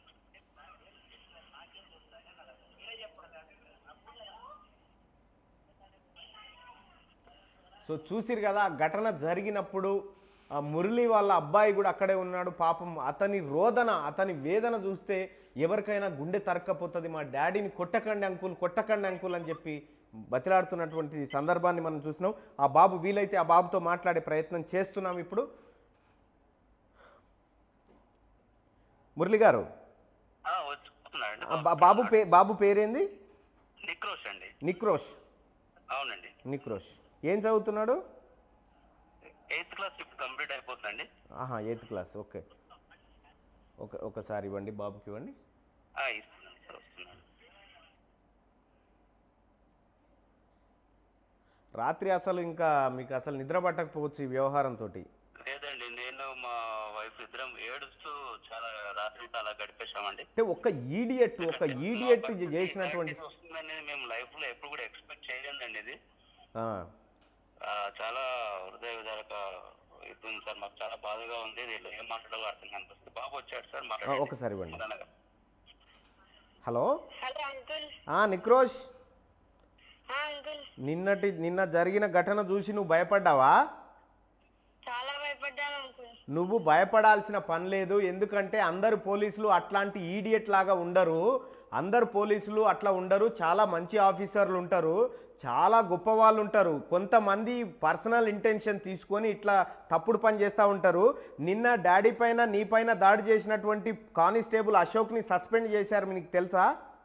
Speaker 1: సో చూసిరు కదా ఆ ఘటన జరిగినప్పుడు ఆ మురళి వాళ్ళ అబ్బాయి కూడా అక్కడే ఉన్నాడు పాపం అతని రోదన అతని వేదన చూస్తే ఎవరికైనా గుండె తరక్కపోతుంది మా డాడీని కొట్టకండి అంకుల్ కొట్టకండి అంకుల్ అని చెప్పి బతిలాడుతున్నటువంటి సందర్భాన్ని మనం చూసినాం ఆ బాబు వీలైతే ఆ బాబుతో మాట్లాడే ప్రయత్నం చేస్తున్నాం ఇప్పుడు మురళి గారు
Speaker 4: ఆ, వచ్చి వస్తున్నాడండి
Speaker 1: ఆ బా- బాబు పే బాబు పేరేంది
Speaker 4: నిక్రోష్ అండి
Speaker 1: నిక్రోష్
Speaker 4: అవునండి
Speaker 1: నిక్రోష్ ఏం చదువుతున్నాడు
Speaker 4: ఎయిత్ క్లాస్ ఇప్పుడు కంప్లీట్ అయిపోతుందండి
Speaker 1: ఆహా ఎయిత్ క్లాస్ ఓకే ఒక ఒకసారి ఇవ్వండి బాబుకి ఇవ్వండి
Speaker 4: ఆ, ఇస్తున్నాను సార్ వస్తున్నాను
Speaker 1: రాత్రి అసలు ఇంకా మీకు అసలు నిద్ర పట్టకపోవచ్చు ఈ వ్యవహారంతో
Speaker 4: లేదండి నేను మా వైఫ్ ఇద్దరం ఏడుస్తూ చాలా రాత్రి అలా గడిపేశామండి
Speaker 1: అంటే ఒక ఈడియట్ ఒక ఈడియట్ చేసినటువంటి
Speaker 4: ఇలాంటిది వస్తుందని మేము లైఫ్ లో ఎప్పుడు కూడా ఎక్స్పెక్ట్ చేయలేదండి ఇది
Speaker 1: ఆ,
Speaker 4: ఆ, చాలా హృదయ విదారక అవుతుంది సార్ మాకు చాలా బాధగా ఉంది వీళ్ళు ఏం మాట్లాడాలో అర్థం కనిపిస్తుంది బాబు వచ్చాడు సార్
Speaker 1: ఆ,
Speaker 4: మాట్లాడండి.
Speaker 1: ఒకసారి ఇవ్వండి
Speaker 4: నిదానంగా.
Speaker 1: హలో
Speaker 3: హలో అంకుల్
Speaker 1: ఆ, నిక్రోష్
Speaker 3: అంకుల్
Speaker 1: నిన్నటి నిన్న జరిగిన ఘటన చూసి నువ్వు భయపడ్డావా
Speaker 3: చాలా భయపడ్డాను అంకుల్
Speaker 1: నువ్వు భయపడాల్సిన పని లేదు ఎందుకంటే అందరు పోలీసులు అట్లాంటి ఈడియట్ లాగా ఉండరు అందరు పోలీసులు అట్లా ఉండరు చాలా మంచి ఆఫీసర్లు ఉంటారు చాలా గొప్ప వాళ్ళు ఉంటారు కొంతమంది పర్సనల్ ఇంటెన్షన్ తీసుకొని ఇట్లా తప్పుడు పని చేస్తూ ఉంటారు నిన్న డాడీ పైన నీ పైన దాడి చేసినటువంటి కానిస్టేబుల్ అశోక్ని సస్పెండ్ చేశారు మీకు తెలుసా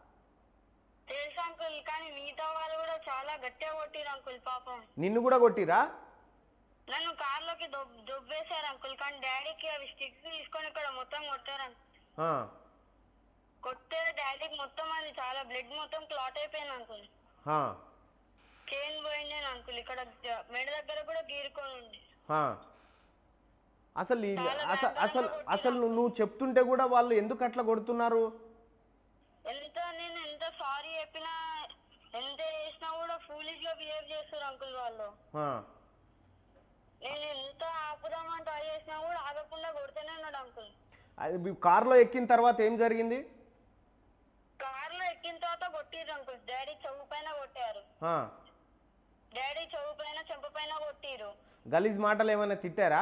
Speaker 3: తెలుసు అంకుల్ కానీ మిగతా వాళ్ళు కూడా చాలా గట్టిగా కొట్టిరు అంకుల్ పాపం
Speaker 1: నిన్ను కూడా కొట్టిరా
Speaker 3: నన్ను కార్లోకి దొబ్ దొబ్బేశారు అంకుల్ కానీ డాడీకి అవి స్టిక్స్ తీసుకొని ఇక్కడ మొత్తం కొట్టారు అంకుల్
Speaker 1: ఆ,
Speaker 3: కొట్టే డాడీకి మొత్తం అది చాలా బ్లడ్ మొత్తం క్లాట్ అయిపోయింది అంకుల్
Speaker 1: ఆ,
Speaker 3: చైన్ పోయింది అంకుల్ ఇక్కడ జ- మెడ దగ్గర కూడా గీరుకొని ఉంది
Speaker 1: ఆ. అసలు ఈ- అసలు అసలు అసలు నువ్వు నువ్వు చెప్తుంటే కూడా వాళ్ళు ఎందుకు అట్లా కొడుతున్నారు
Speaker 3: ఎంత నేను ఎంత సారీ చెప్పినా ఎంత చేసినా కూడా ఫూలిష్ గా బిహేవ్ చేస్తారు అంకుల్ వాళ్ళు
Speaker 1: ఆ,
Speaker 3: నేను ఎంత ఆపుదామని ట్రై చేసినా కూడా ఆగకుండా కొడుతూనే ఉన్నాడు అంకుల్
Speaker 1: అది మీ కారులో ఎక్కిన తర్వాత ఏం జరిగింది
Speaker 3: కార్లో ఎక్కిన తర్వాత కొట్టిర్రు అంకుల్ డాడీ చెవు పైన కొట్టారు
Speaker 1: ఆ,
Speaker 3: డాడీ చెవు పైన చెంప పైన కొట్టిర్రు
Speaker 1: గలీజ్ మాటలు ఏమైనా తిట్టారా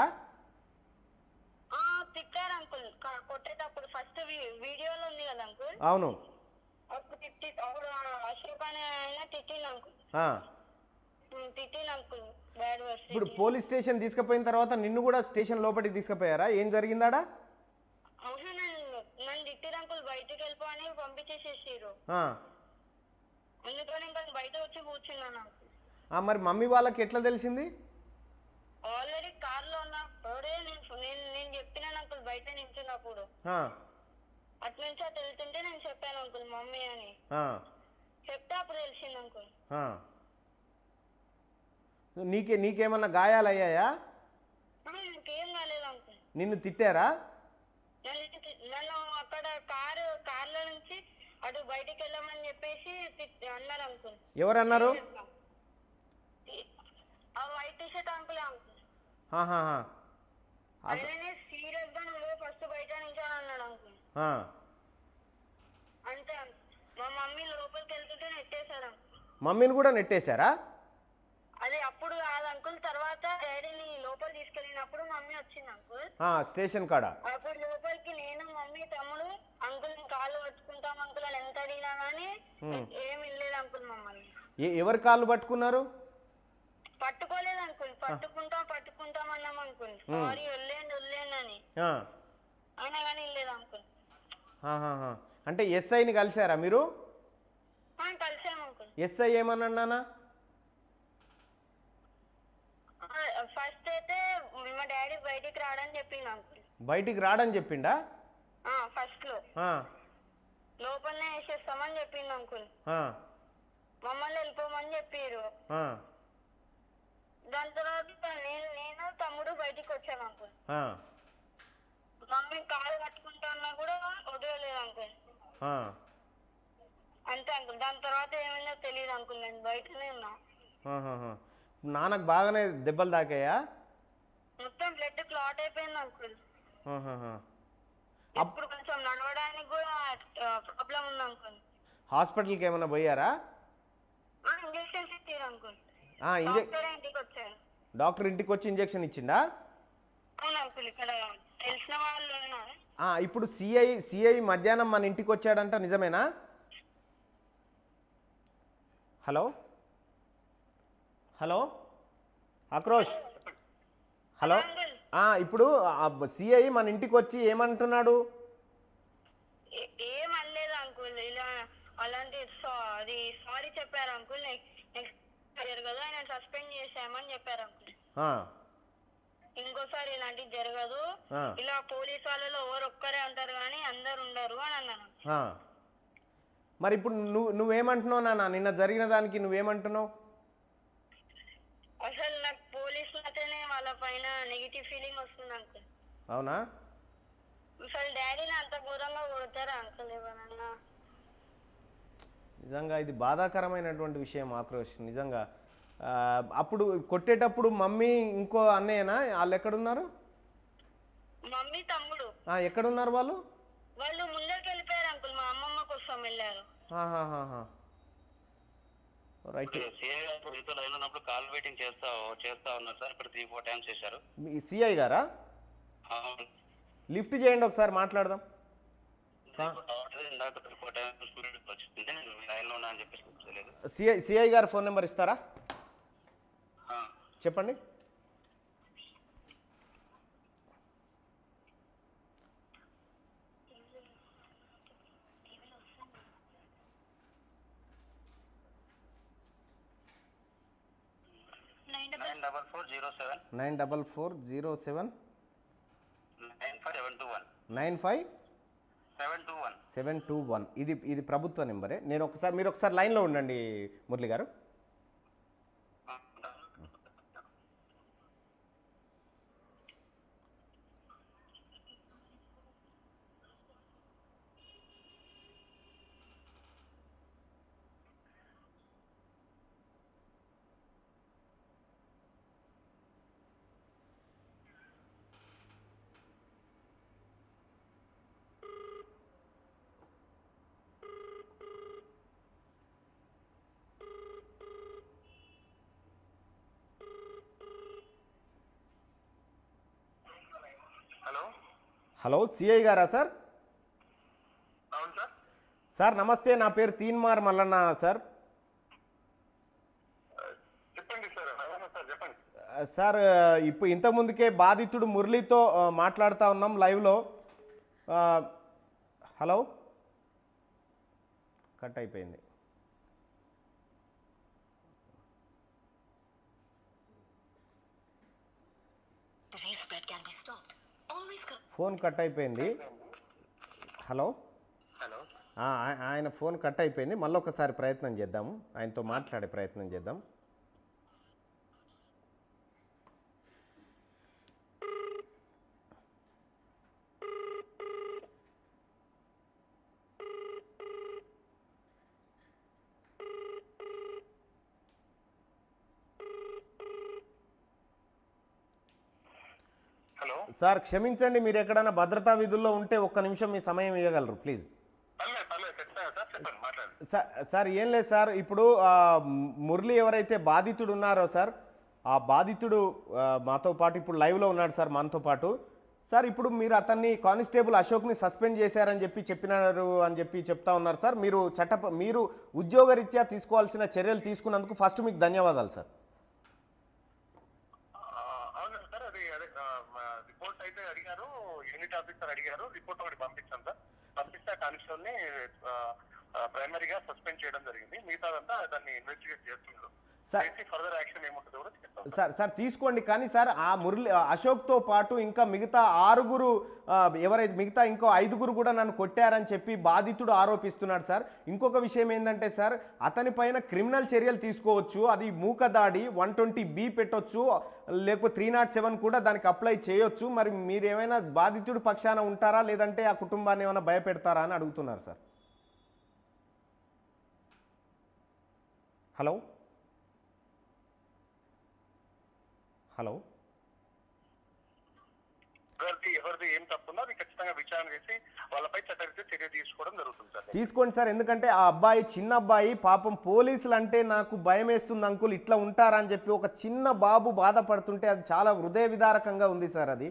Speaker 3: ఆ తిట్టారు అంకుల్ క- కొట్టేటప్పుడు ఫస్ట్ వీడియోలో ఉంది కదా అంకుల్
Speaker 1: అవును
Speaker 3: అప్పుడు తిట్టి అప్పుడు ఆ అశోక్ అనే ఆయన తిట్టింది అంకుల్
Speaker 1: ఆ,
Speaker 3: ఉమ్, తిట్టింది అంకుల్ డాడీ వచ్చి
Speaker 1: ఇప్పుడు పోలీస్ స్టేషన్ తీసుకుపోయిన తర్వాత నిన్ను కూడా స్టేషన్ లోపలికి తీసుకుపోయారా ఏం జరిగిందాడా
Speaker 3: అవును నన్ను నన్ను తిట్టిరు అంకుల్ బయటికి వెళ్ళిపో అని పంపించేసేసారు
Speaker 1: ఆ,
Speaker 3: అందుకని ఇంకా బయట వచ్చి కూర్చున్నాను అంకుల్
Speaker 1: ఆ, మరి మమ్మీ వాళ్ళకి ఎట్లా తెలిసింది
Speaker 3: ఆల్రెడీ కార్ లో ఉన్నా అప్పుడే నేను నేను నేను చెప్పినాను అంకుల్ బయట నించున్నప్పుడు
Speaker 1: ఆ,
Speaker 3: అటు నుంచి అటు వెళ్తుంటే నేను చెప్పాను అంకుల్ మమ్మీ అని
Speaker 1: ఆ,
Speaker 3: చెప్తే అప్పుడు తెలిసింది అంకుల్
Speaker 1: ఆ. నీకే నీకేమన్నా గాయాలయ్యాయా
Speaker 3: ఇంకేం కాలేదు అంకుల్
Speaker 1: నిన్ను తిట్టారా
Speaker 3: నన్ను తి- నన్ను అక్కడ కారు కార్లో నుంచి అటు బయటికి వెళ్ళమని చెప్పేసి తిట్- అన్నారు అంకుల్
Speaker 1: ఎవరన్నారు
Speaker 3: ఆ white T shirt uncle uncle
Speaker 1: ఆహాహా.
Speaker 3: ఆయననే సీరియస్ గా నువ్వు ఫస్ట్ బయట నుంచి అని అన్నాడు అంకుల్
Speaker 1: ఆ,
Speaker 3: అంతే uncle. మా మమ్మీ లోపలికి వెళ్తుంటే నెట్టేశారు అంకుల్
Speaker 1: మమ్మీని కూడా నెట్టేశారా
Speaker 3: అది అప్పుడు కాదు అంకుల్ తర్వాత డాడీని లోపల తీసుకెళ్ళినప్పుడు మమ్మీ వచ్చింది అంకుల్
Speaker 1: ఆ, స్టేషన్ కాడ
Speaker 3: అప్పుడు లోపలికి నేను మమ్మీ తమ్ముడు అంకుల్ కాళ్ళు పట్టుకుంటాం అంకుల్ అని ఎంత అడిగినా కానీ ఏం వెళ్ళలేదు అంకుల్ మమ్మల్ని
Speaker 1: ఏ ఎవరి కాళ్ళు పట్టుకున్నారు
Speaker 3: పట్టుకోలేదు అంకుల్ పట్టుకుంటాం పట్టుకుంటాం అన్నాం అంకుల్ సారీ వెళ్ళేయండి వెళ్ళేయండి అని
Speaker 1: ఆ,
Speaker 3: అయినా కానీ వెళ్ళలేదు అంకుల్
Speaker 1: ఆహాహా. అంటే ఎస్ఐని కలిశారా మీరు
Speaker 3: ఆ, కలిసాం అంకుల్
Speaker 1: ఎస్ఐ ఏమన్నానా
Speaker 3: ఫస్ట్ అయితే మా డాడీ బయటికి రాడని చెప్పింది అంకుల్
Speaker 1: బయటికి రాడని చెప్పిండా
Speaker 3: ఫస్ట్ లో
Speaker 1: ఆ,
Speaker 3: లోపలనే వేసేస్తామని చెప్పింది అంకుల్
Speaker 1: ఆ,
Speaker 3: మమ్మల్ని వెళ్ళిపోమని చెప్పారు
Speaker 1: ఆ,
Speaker 3: దాని తర్వాత నేను నేను తమ్ముడు బయటికి వచ్చాను అంకుల్
Speaker 1: ఆ,
Speaker 3: మమ్మీ కాలు కట్టుకుంటా కూడా వదలలేదు అంకుల్
Speaker 1: ఆ.
Speaker 3: అంతే అంకుల్ దాని తర్వాత ఏమైందో తెలియదు అంకుల్ నేను బయటనే ఉన్నా
Speaker 1: ఆహాహా. నాన్నకు బాగానే దెబ్బలు తాకాయా
Speaker 3: మొత్తం బ్లడ్ క్లాట్ అయిపోయింది అంకుల్
Speaker 1: ఆహాహా.
Speaker 3: ఇప్పుడు కొంచెం నడవడానికి కూడా ప్రాబ్లం ఉంది అంకుల్
Speaker 1: హాస్పిటల్కి ఏమైనా పోయారా
Speaker 3: ఇంజక్షన్స్ ఇచ్చారు అంకుల్
Speaker 1: ఆ, ఇంజె
Speaker 3: డాక్టర్ ఇంటికి వచ్చారు
Speaker 1: డాక్టర్ ఇంటికి వచ్చి ఇంజెక్షన్ ఇచ్చిండా
Speaker 3: అవును అంకుల్ ఇక్కడ తెలిసిన వాళ్ళు ఉన్నారు
Speaker 1: ఆ, ఇప్పుడు సిఐ సిఐ మధ్యాహ్నం మన ఇంటికి వచ్చాడంట నిజమేనా హలో హలో ఆక్రోష్ హలో ఆ, ఇప్పుడు సిఐ మన ఇంటికి వచ్చి ఏమంటున్నాడు
Speaker 3: ఏ- ఏం అనలేదు అంకుల్ ఇలా అలాంటి సా- అది సారీ చెప్పారు అంకుల్ నెక్స్ట్ జరగదు ఆయన సస్పెండ్ చేసామని చెప్పారు అంకుల్
Speaker 1: ఆ,
Speaker 3: ఇంకోసారి ఇలాంటివి జరగదు
Speaker 1: ఆ.
Speaker 3: ఇలా పోలీస్ వాళ్ళలో ఎవరు ఒక్కరే ఉంటారు కానీ అందరు ఉండరు అని అన్నాను
Speaker 1: ఆ. మరి ఇప్పుడు నువ్వు నువ్వేమంటున్నావు నాన్న నిన్న జరిగిన దానికి నువ్వేమంటున్నావు
Speaker 3: అసలు నాకు పోలీసులు అయితేనే వాళ్ళ పైన నెగిటివ్ ఫీలింగ్ వస్తుంది అంకుల్
Speaker 1: అవునా
Speaker 3: అసలు డాడీని అంత ఘోరంగా కొడతారా అంకుల్ ఎవరన్నా
Speaker 1: నిజంగా ఇది బాధాకరమైనటువంటి విషయం ఆక్రోష్ నిజంగా ఆ, అప్పుడు కొట్టేటప్పుడు మమ్మీ ఇంకో అన్నయ్యనా వాళ్ళు ఎక్కడున్నారు
Speaker 3: మమ్మీ తమ్ముడు
Speaker 1: ఆ, ఎక్కడున్నారు వాళ్ళు
Speaker 3: వాళ్ళు ముందరికి వెళ్ళిపోయారు అంకుల్ మా అమ్మమ్మ కోసం వెళ్ళారు
Speaker 1: ఆహాహాహా. రైట్
Speaker 4: సిఐ గారు మీతో లైన్ ఉన్నప్పుడు కాల్ వెయిటింగ్ చేస్తా చేస్తా ఉన్నారు సార్ ఇప్పుడు త్రీ ఫోర్ టైమ్స్ చేశారు
Speaker 1: మీ సిఐ గారా
Speaker 4: అవును.
Speaker 1: లిఫ్ట్ చేయండి ఒకసారి మాట్లాడదాం
Speaker 4: ఇందాక త్రీ ఫోర్ టైమ్స్ వచ్చింది నేను లైన్లో ఉన్నా అని చెప్పేసి తెలియదు
Speaker 1: CI CI garu phone number ఇస్తారా
Speaker 4: ఆ.
Speaker 1: చెప్పండి
Speaker 4: nine double four zero seven
Speaker 1: nine double four zero seven
Speaker 4: nine five seven two one
Speaker 1: nine five
Speaker 4: seven two one
Speaker 1: seven two one ఇది ఇది ప్రభుత్వ నెంబరే నేను ఒకసారి మీరు ఒకసారి లైన్లో ఉండండి Murali garu
Speaker 5: hello
Speaker 1: hello CI గారా సార్
Speaker 5: అవును సార్
Speaker 1: సార్ నమస్తే నా పేరు తీన్మార్ మల్లన్న సార్
Speaker 5: చెప్పండి సార్ అవునా సార్ చెప్పండి
Speaker 1: ఆ, సార్ ఆ, ఇప్పుడు ఇంతకుముందుకే బాధితుడు మురళితో ఆ, మాట్లాడుతూ ఉన్నాం లైవ్లో ఆ, హలో కట్ అయిపోయింది
Speaker 6: Disease spread can be stopped. Always co-
Speaker 1: phone cut అయిపోయింది హలో
Speaker 4: హలో
Speaker 1: ఆ, ఆయ- ఆయన ఫోన్ కట్ అయిపోయింది మళ్ళీ ఒకసారి ప్రయత్నం చేద్దాము ఆయనతో మాట్లాడే ప్రయత్నం చేద్దాం
Speaker 5: హలో
Speaker 1: సార్ క్షమించండి మీరు ఎక్కడైనా భద్రతా విధుల్లో ఉంటే ఒక్క నిమిషం మీ సమయం ఇవ్వగలరు ప్లీజ్
Speaker 5: పర్లేదు పర్లేదు చెప్తాను సార్ చెప్పండి మాట్లాడండి
Speaker 1: సార్ సార్ ఏం లేదు సార్ ఇప్పుడు ఆ, ము- మురళి ఎవరైతే బాధితుడు ఉన్నారో సార్ ఆ బాధితుడు ఆ, మాతో పాటు ఇప్పుడు లైవ్లో ఉన్నాడు సార్ మనతో పాటు సార్ ఇప్పుడు మీరు అతన్ని కానిస్టేబుల్ అశోక్ని సస్పెండ్ చేశారని చెప్పి చెప్పినారు అని చెప్పి చెప్తా ఉన్నారు సార్ మీరు చట్ట మీరు ఉద్యోగరీత్యా తీసుకోవాల్సిన చర్యలు తీసుకున్నందుకు ఫస్ట్ మీకు ధన్యవాదాలు సార్
Speaker 5: ఆ, అవును సార్ అది అదే రిపోర్ట్ అయితే అడిగారు యూనిట్ ఆఫీసర్ అడిగారు రిపోర్ట్ ఒకటి పంపించాం సార్ పంపిస్తే ఆ కానిస్టేబుల్ ని ప్రైమరీగా సస్పెండ్ చేయడం జరిగింది మిగతాదంతా దాన్ని ఇన్వెస్టిగేట్ చేస్తున్నారు
Speaker 1: సార్
Speaker 5: చేసి ఫర్దర్ యాక్షన్ ఏముంటుందో కూడా చెప్తాం
Speaker 1: సార్ సార్ తీసుకోండి కానీ సార్ ఆ మురళి అశోక్తో పాటు ఇంకా మిగతా ఆరుగురు ఆ, ఎవరైతే మిగతా ఇంకో ఐదుగురు కూడా నన్ను కొట్టారని చెప్పి బాధితుడు ఆరోపిస్తున్నాడు సార్ ఇంకొక విషయం ఏంటంటే సార్ అతని పైన క్రిమినల్ చర్యలు తీసుకోవచ్చు అది మూకదాడి వన్ ట్వంటీ బి పెట్టొచ్చు లేకపోతే త్రీ నాట్ సెవెన్ కూడా దానికి అప్లై చేయొచ్చు మరి మీరు ఏమైనా బాధితుడి పక్షాన ఉంటారా లేదంటే ఆ కుటుంబాన్ని ఏమైనా భయపెడతారా అని అడుగుతున్నారు సార్ హలో హలో
Speaker 5: ఎవరిది ఎవరిది ఏం తప్పుందో అది ఖచ్చితంగా విచారణ చేసి వాళ్ళపై చట్టరీత్యా చర్య తీసుకోవడం జరుగుతుంది సార్
Speaker 1: తీసుకోండి సార్ ఎందుకంటే ఆ అబ్బాయి చిన్న అబ్బాయి పాపం పోలీసులు అంటే నాకు భయం వేస్తుంది అంకుల్ ఇట్లా ఉంటారా అని చెప్పి ఒక చిన్న బాబు బాధపడుతుంటే అది చాలా హృదయ విదారకంగా ఉంది సార్ అది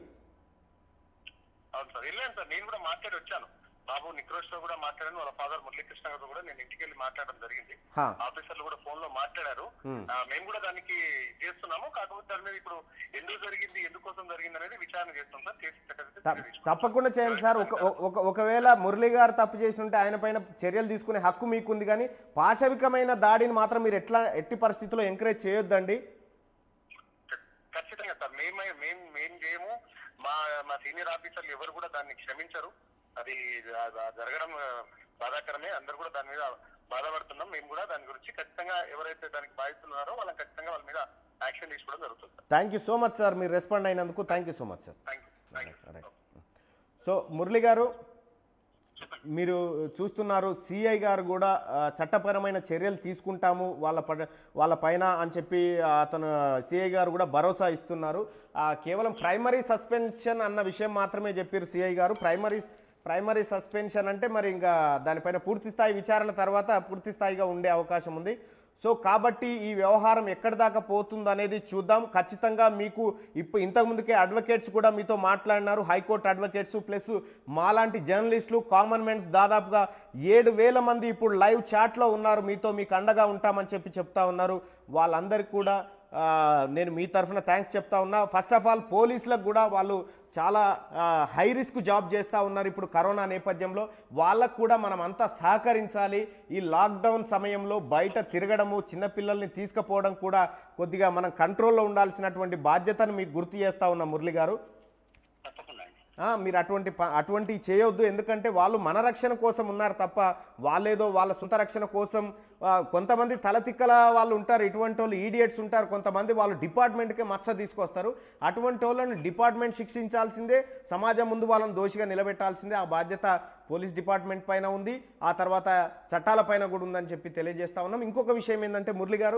Speaker 5: అవును సార్ వెళ్ళాను సార్ నేను కూడా మాట్లాడి వచ్చాను బాబు నిక్రోష్ తో కూడా మాట్లాడాను వాళ్ళ ఫాదర్ మురళీకృష్ణ గారితో కూడా నేను ఇంటికి వెళ్ళి మాట్లాడడం జరిగింది
Speaker 1: హా.
Speaker 5: ఆఫీసర్లు కూడా ఫోన్ లో మాట్లాడారు ఆ, మేము కూడా దానికి చేస్తున్నాము కాకపోతే దాని మీద ఇప్పుడు ఎందుకు జరిగింది ఎందుకోసం జరిగింది అనేది విచారణ చేస్తాం సార్ చేసి చట్టరీత్యా
Speaker 1: త-
Speaker 5: చర్య తీసుకుంటాం.
Speaker 1: తప్పకుండా చేయండి సార్ ఒక ఒక ఒకవేళ మురళి గారు తప్పు చేసి ఉంటే ఆయన పైన చర్యలు తీసుకునే హక్కు మీకుంది కానీ పాశవికమైన దాడిని మాత్రం మీరు ఎట్లా ఎట్టి పరిస్థితుల్లో ఎంకరేజ్ చేయొద్దండి
Speaker 5: ఖచ్చితంగా సార్ మేము మేము మేము చేయము మా మా సీనియర్ ఆఫీసర్లు ఎవరు కూడా దాన్ని క్షమించరు అది ఆ- ఆ జరగడం ఆ, బాధాకరమే అందరు కూడా దాని మీద బాధపడుతున్నాం మేము కూడా దాని గురించి ఖచ్చితంగా ఎవరైతే దానికి బాధిస్తున్నారో వాళ్ళని ఖచ్చితంగా వాళ్ళ మీద యాక్షన్ తీసుకోవడం జరుగుతుంది sir
Speaker 1: thank you so much sir మీరు రెస్పాండ్ అయినందుకు thank you so much sir
Speaker 5: thank you thank you
Speaker 1: right so Murali garu మీరు చూస్తున్నారు సిఐ గారు కూడా ఆ, చట్టపరమైన చర్యలు తీసుకుంటాము వాళ్ళ పడ వాళ్ళ పైన అని చెప్పి ఆ, అతను సిఐ గారు కూడా భరోసా ఇస్తున్నారు ఆ, కేవలం ప్రైమరీ సస్పెన్షన్ అన్న విషయం మాత్రమే చెప్పారు సిఐ గారు ప్రైమరీ ప్రైమరీ సస్పెన్షన్ అంటే మరి ఇంకా దానిపైన పూర్తి స్థాయి విచారణ తర్వాత పూర్తి స్థాయిగా ఉండే అవకాశం ఉంది సో కాబట్టి ఈ వ్యవహారం ఎక్కడి దాకా పోతుంది అనేది చూద్దాం ఖచ్చితంగా మీకు ఇప్పుడు ఇంతకుముందుకే అడ్వకేట్స్ కూడా మీతో మాట్లాడినారు హైకోర్టు అడ్వకేట్స్ ప్లస్ మాలాంటి జర్నలిస్టులు కామన్ మెన్స్ దాదాపుగా ఏడు వేల మంది ఇప్పుడు లైవ్ చాట్లో ఉన్నారు మీతో మీకు అండగా ఉంటామని చెప్పి చెప్తా ఉన్నారు వాళ్ళందరికీ కూడా ఆ, నేను మీ తరఫున థ్యాంక్స్ చెప్తా ఉన్నా ఫస్ట్ ఆఫ్ ఆల్ పోలీసులకు కూడా వాళ్ళు చాలా హై రిస్క్ జాబ్ చేస్తూ ఉన్నారు ఇప్పుడు కరోనా నేపథ్యంలో వాళ్ళకు కూడా మనం అంతా సహకరించాలి ఈ లాక్డౌన్ సమయంలో బయట తిరగడము చిన్నపిల్లల్ని తీసుకుపోవడం కూడా కొద్దిగా మనం కంట్రోల్లో ఉండాల్సినటువంటి బాధ్యతను మీకు గుర్తు చేస్తా ఉన్నా మురళి గారు
Speaker 2: తప్పకుండా అండి
Speaker 1: ఆ, మీరు అటువంటి ప- అటువంటి చేయొద్దు ఎందుకంటే వాళ్ళు మన రక్షణ కోసం ఉన్నారు తప్ప వాళ్ళేదో వాళ్ళ సొంత రక్షణ కోసం ఆ, కొంతమంది తలతిక్కల వాళ్ళు ఉంటారు ఇటువంటి వాళ్ళు ఈడియట్స్ ఉంటారు కొంతమంది వాళ్ళు డిపార్ట్మెంట్కే మచ్చ తీసుకొస్తారు అటువంటి వాళ్ళని డిపార్ట్మెంట్ శిక్షించాల్సిందే సమాజం ముందు వాళ్ళని దోషిగా నిలబెట్టాల్సిందే ఆ బాధ్యత పోలీస్ డిపార్ట్మెంట్ పైన ఉంది ఆ తర్వాత చట్టాల పైన కూడా ఉందని చెప్పి తెలియజేస్తా ఉన్నాం ఇంకొక విషయం ఏంటంటే మురళి గారు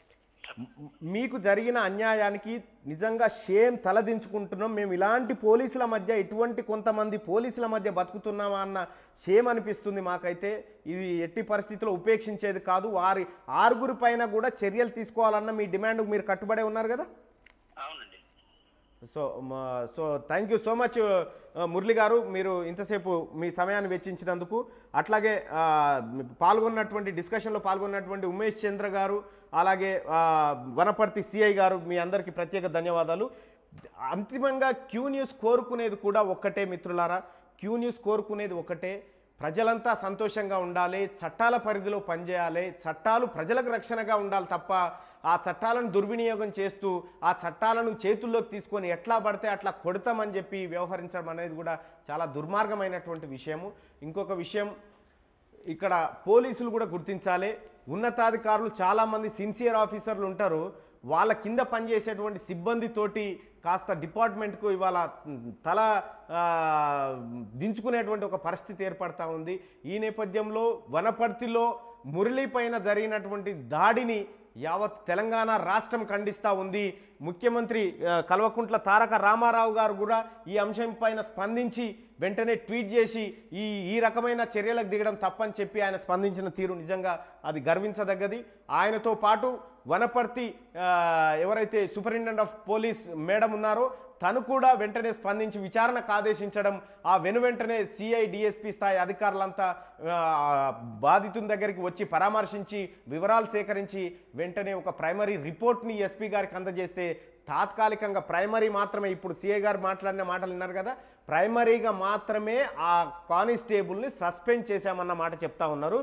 Speaker 1: మీకు జరిగిన అన్యాయానికి నిజంగా షేమ్ తలదించుకుంటున్నాం మేము ఇలాంటి పోలీసుల మధ్య ఇటువంటి కొంతమంది పోలీసుల మధ్య బతుకుతున్నామా అన్న షేమ్ అనిపిస్తుంది మాకైతే ఇది ఎట్టి పరిస్థితుల్లో ఉపేక్షించేది కాదు వారి ఆరుగురి పైన కూడా చర్యలు తీసుకోవాలన్న మీ డిమాండ్ మీరు కట్టుబడే ఉన్నారు కదా
Speaker 2: అవునండి
Speaker 1: సో మా- so thank you so much ఆ, మురళి గారు మీరు ఇంతసేపు మీ సమయాన్ని వెచ్చించినందుకు అట్లాగే ఆ, పాల్గొన్నటువంటి డిస్కషన్లో పాల్గొన్నటువంటి ఉమేష్ చంద్ర గారు అలాగే ఆ, వనపర్తి సిఐ గారు మీ అందరికీ ప్రత్యేక ధన్యవాదాలు అంతిమంగా క్యూ న్యూస్ కోరుకునేది కూడా ఒక్కటే మిత్రులారా క్యూ న్యూస్ కోరుకునేది ఒకటే ప్రజలంతా సంతోషంగా ఉండాలి చట్టాల పరిధిలో పనిచేయాలి చట్టాలు ప్రజలకు రక్షణగా ఉండాలి తప్ప ఆ చట్టాలను దుర్వినియోగం చేస్తూ ఆ చట్టాలను చేతుల్లోకి తీసుకొని ఎట్లా పడితే అట్లా కొడతామని చెప్పి వ్యవహరించడం అనేది కూడా చాలా దుర్మార్గమైనటువంటి విషయము ఇంకొక విషయం ఇక్కడ పోలీసులు కూడా గుర్తించాలి ఉన్నతాధికారులు చాలామంది సిన్సియర్ ఆఫీసర్లు ఉంటారు వాళ్ళ కింద పనిచేసేటువంటి సిబ్బందితోటి కాస్త డిపార్ట్మెంట్కు ఇవాళ తల ఆ, దించుకునేటువంటి ఒక పరిస్థితి ఏర్పడతా ఉంది ఈ నేపథ్యంలో వనపర్తిలో మురళి పైన జరిగినటువంటి దాడిని యావత్ తెలంగాణ రాష్ట్రం ఖండిస్తూ ఉంది ముఖ్యమంత్రి ఆ, కల్వకుంట్ల తారక రామారావు గారు కూడా ఈ అంశం పైన స్పందించి వెంటనే ట్వీట్ చేసి ఈ ఈ రకమైన చర్యలకు దిగడం తప్పని చెప్పి ఆయన స్పందించిన తీరు నిజంగా అది గర్వించదగ్గది ఆయనతో పాటు వనపర్తి ఆ, ఎవరైతే సూపరింటెండెంట్ ఆఫ్ పోలీస్ మేడం ఉన్నారో తను కూడా వెంటనే స్పందించి విచారణకు ఆదేశించడం ఆ వెను వెంటనే సిఐ డిఎస్పి స్థాయి అధికారులంతా ఆ, బాధితుని దగ్గరికి వచ్చి పరామర్శించి వివరాలు సేకరించి వెంటనే ఒక ప్రైమరీ రిపోర్ట్ని ఎస్పీ గారికి అందజేస్తే తాత్కాలికంగా ప్రైమరీ మాత్రమే ఇప్పుడు సిఐ గారు మాట్లాడిన మాటలు విన్నారు కదా ప్రైమరీగా మాత్రమే ఆ కానిస్టేబుల్ని సస్పెండ్ చేశామన్న మాట చెప్తా ఉన్నారు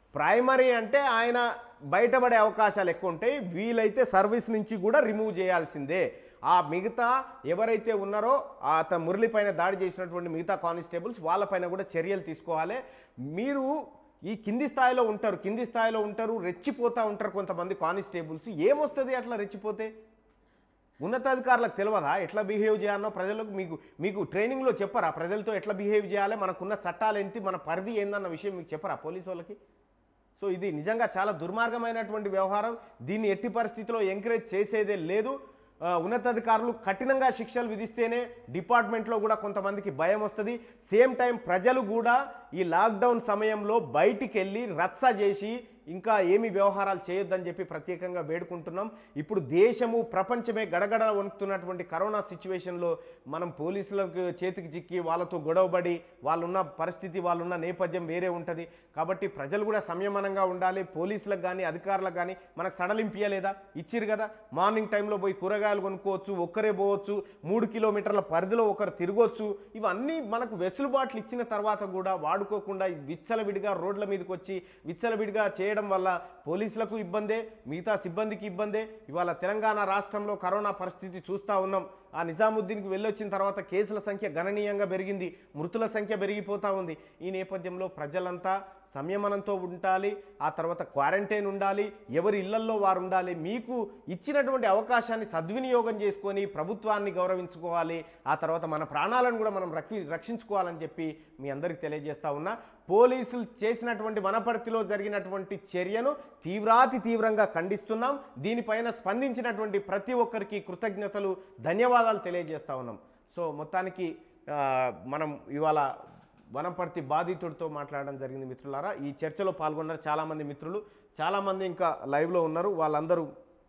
Speaker 1: ప్రైమరీ అంటే ఆయన బయటపడే అవకాశాలు ఎక్కువ ఉంటాయి వీలైతే సర్వీస్ నుంచి కూడా రిమూవ్ చేయాల్సిందే ఆ మిగతా ఎవరైతే ఉన్నారో ఆ అత మురళి పైన దాడి చేసినటువంటి మిగతా కానిస్టేబుల్స్ వాళ్ళపైన కూడా చర్యలు తీసుకోవాలి మీరు ఈ కింది స్థాయిలో ఉంటారు కింది స్థాయిలో ఉంటారు రెచ్చిపోతూ ఉంటారు కొంతమంది కానిస్టేబుల్స్ ఏమొస్తుంది అట్లా రెచ్చిపోతే ఉన్నతాధికారులకు తెలియదా ఎట్లా బిహేవ్ చేయాలనో ప్రజలకు మీకు మీకు ట్రైనింగ్లో చెప్పరా ప్రజలతో ఎట్లా బిహేవ్ చేయాలి మనకున్న చట్టాలు ఏంటి మన పరిధి ఏందన్న విషయం మీకు చెప్పరా పోలీసు వాళ్ళకి సో ఇది నిజంగా చాలా దుర్మార్గమైనటువంటి వ్యవహారం దీన్ని ఎట్టి పరిస్థితిలో ఎంకరేజ్ చేసేదే లేదు ఆ, ఉన్నతాధికారులు కఠినంగా శిక్షలు విధిస్తేనే డిపార్ట్మెంట్లో కూడా కొంతమందికి భయం వస్తుంది సేమ్ టైం ప్రజలు కూడా ఈ లాక్డౌన్ సమయంలో బయటికి వెళ్ళి రచ్చ చేసి ఇంకా ఏమి వ్యవహారాలు చేయొద్దని చెప్పి ప్రత్యేకంగా వేడుకుంటున్నాం ఇప్పుడు దేశము ప్రపంచమే గడగడ వణుకుతున్నటువంటి కరోనా సిచ్యువేషన్లో మనం పోలీసులకు చేతికి చిక్కి వాళ్ళతో గొడవబడి వాళ్ళున్న పరిస్థితి వాళ్ళున్న నేపథ్యం వేరే ఉంటుంది కాబట్టి ప్రజలు కూడా సంయమనంగా ఉండాలి పోలీసులకు కానీ అధికారులకు కానీ మనకు సడలింపియలేదా ఇచ్చిరు కదా మార్నింగ్ టైంలో పోయి కూరగాయలు కొనుక్కోవచ్చు ఒక్కరే పోవచ్చు మూడు కిలోమీటర్ల పరిధిలో ఒకరు తిరగొచ్చు ఇవన్నీ మనకు వెసులుబాట్లు ఇచ్చిన తర్వాత కూడా వాడుకోకుండా ఈ విచ్చలవిడిగా రోడ్ల మీదకి వచ్చి విచ్చలవిడిగా చేయడం వల్ల పోలీసులకు ఇబ్బందే మిగతా సిబ్బందికి ఇబ్బందే ఇవాళ తెలంగాణ రాష్ట్రంలో కరోనా పరిస్థితి చూస్తూ ఉన్నాం ఆ నిజాముద్దీన్కి వెళ్ళొచ్చిన తర్వాత కేసుల సంఖ్య గణనీయంగా పెరిగింది మృతుల సంఖ్య పెరిగిపోతూ ఉంది ఈ నేపథ్యంలో ప్రజలంతా సంయమనంతో ఉండాలి ఆ తర్వాత క్వారంటైన్ ఉండాలి ఎవరి ఇళ్లల్లో వారు ఉండాలి మీకు ఇచ్చినటువంటి అవకాశాన్ని సద్వినియోగం చేసుకొని ప్రభుత్వాన్ని గౌరవించుకోవాలి ఆ తర్వాత మన ప్రాణాలను కూడా మనం రక్షి రక్షించుకోవాలని చెప్పి మీ అందరికీ తెలియజేస్తా ఉన్నా పోలీసులు చేసినటువంటి వనపర్తిలో జరిగినటువంటి చర్యను తీవ్రాతి తీవ్రంగా ఖండిస్తున్నాం దీనిపైన స్పందించినటువంటి ప్రతి ఒక్కరికి కృతజ్ఞతలు ధన్యవాదాలు తెలియజేస్తా ఉన్నాం సో మొత్తానికి ఆ, మనం ఇవాళ వనపర్తి బాధితుడితో మాట్లాడడం జరిగింది మిత్రులారా ఈ చర్చలో పాల్గొన్నారు చాలామంది మిత్రులు చాలామంది ఇంకా లైవ్లో ఉన్నారు వాళ్ళందరూ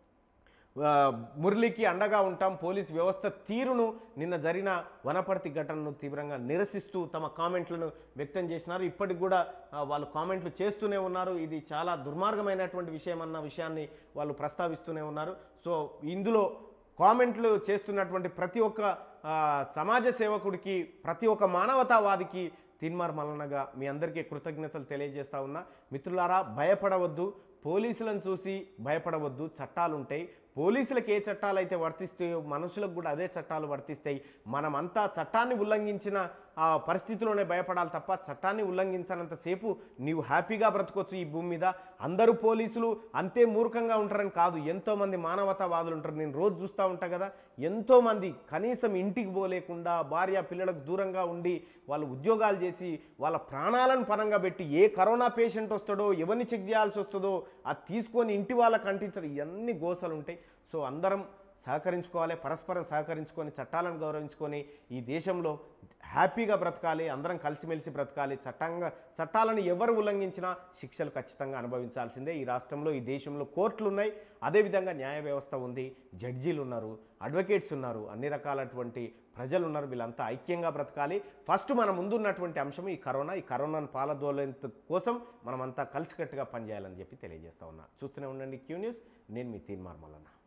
Speaker 1: ఆ, మురళికి అండగా ఉంటాం పోలీస్ వ్యవస్థ తీరును నిన్న జరిగిన వనపర్తి ఘటనను తీవ్రంగా నిరసిస్తూ తమ కామెంట్లను వ్యక్తం చేసినారు ఇప్పటికి కూడా ఆ, వాళ్ళు కామెంట్లు చేస్తూనే ఉన్నారు ఇది చాలా దుర్మార్గమైనటువంటి విషయం అన్న విషయాన్ని వాళ్ళు ప్రస్తావిస్తూనే ఉన్నారు సో ఇందులో కామెంట్లు చేస్తున్నటువంటి ప్రతి ఒక్క ఆ, సమాజ సేవకుడికి ప్రతి ఒక్క మానవతావాదికి తిన్మార్ మల్లనగా మీ అందరికీ కృతజ్ఞతలు తెలియజేస్తా ఉన్నా మిత్రులారా భయపడవద్దు పోలీసులను చూసి భయపడవద్దు చట్టాలు ఉంటాయి పోలీసులకు ఏ చట్టాలు అయితే వర్తిస్తాయో మనుషులకు కూడా అదే చట్టాలు వర్తిస్తాయి మనమంతా చట్టాన్ని ఉల్లంఘించిన ఆ పరిస్థితిలోనే భయపడాలి తప్ప చట్టాన్ని ఉల్లంఘించినంతసేపు నీవు హ్యాపీగా బ్రతకొచ్చు ఈ భూమి మీద అందరూ పోలీసులు అంతే మూర్ఖంగా ఉంటారని కాదు ఎంతోమంది మానవతావాదులు ఉంటారు నేను రోజు చూస్తూ ఉంటా కదా ఎంతోమంది కనీసం ఇంటికి పోలేకుండా భార్య పిల్లలకు దూరంగా ఉండి వాళ్ళు ఉద్యోగాలు చేసి వాళ్ళ ప్రాణాలను పరంగా పెట్టి ఏ కరోనా పేషెంట్ వస్తాడో ఎవరిని చెక్ చేయాల్సి వస్తుందో అది తీసుకొని ఇంటి వాళ్ళకి అంటించడం ఇవన్నీ గోసలు ఉంటాయి సో అందరం సహకరించుకోవాలి పరస్పరం సహకరించుకొని చట్టాలను గౌరవించుకొని ఈ దేశంలో హ్యాపీగా బ్రతకాలి అందరం కలిసిమెలిసి బ్రతకాలి చట్టంగా చట్టాలను ఎవరు ఉల్లంఘించినా శిక్షలు ఖచ్చితంగా అనుభవించాల్సిందే ఈ రాష్ట్రంలో ఈ దేశంలో కోర్టులు ఉన్నాయి అదేవిధంగా న్యాయ వ్యవస్థ ఉంది జడ్జీలు ఉన్నారు అడ్వకేట్స్ ఉన్నారు అన్ని రకాలటువంటి ప్రజలు ఉన్నారు వీళ్ళంతా ఐక్యంగా బ్రతకాలి ఫస్ట్ మన ముందున్నటువంటి అంశం ఈ కరోనా ఈ కరోనాను పాలదోలేంత కోసం మనమంతా కలిసికట్టుగా పనిచేయాలని చెప్పి తెలియజేస్తా ఉన్నా చూస్తూనే ఉండండి క్యూ న్యూస్ నేను మీ తీన్మార్ మల్లన్న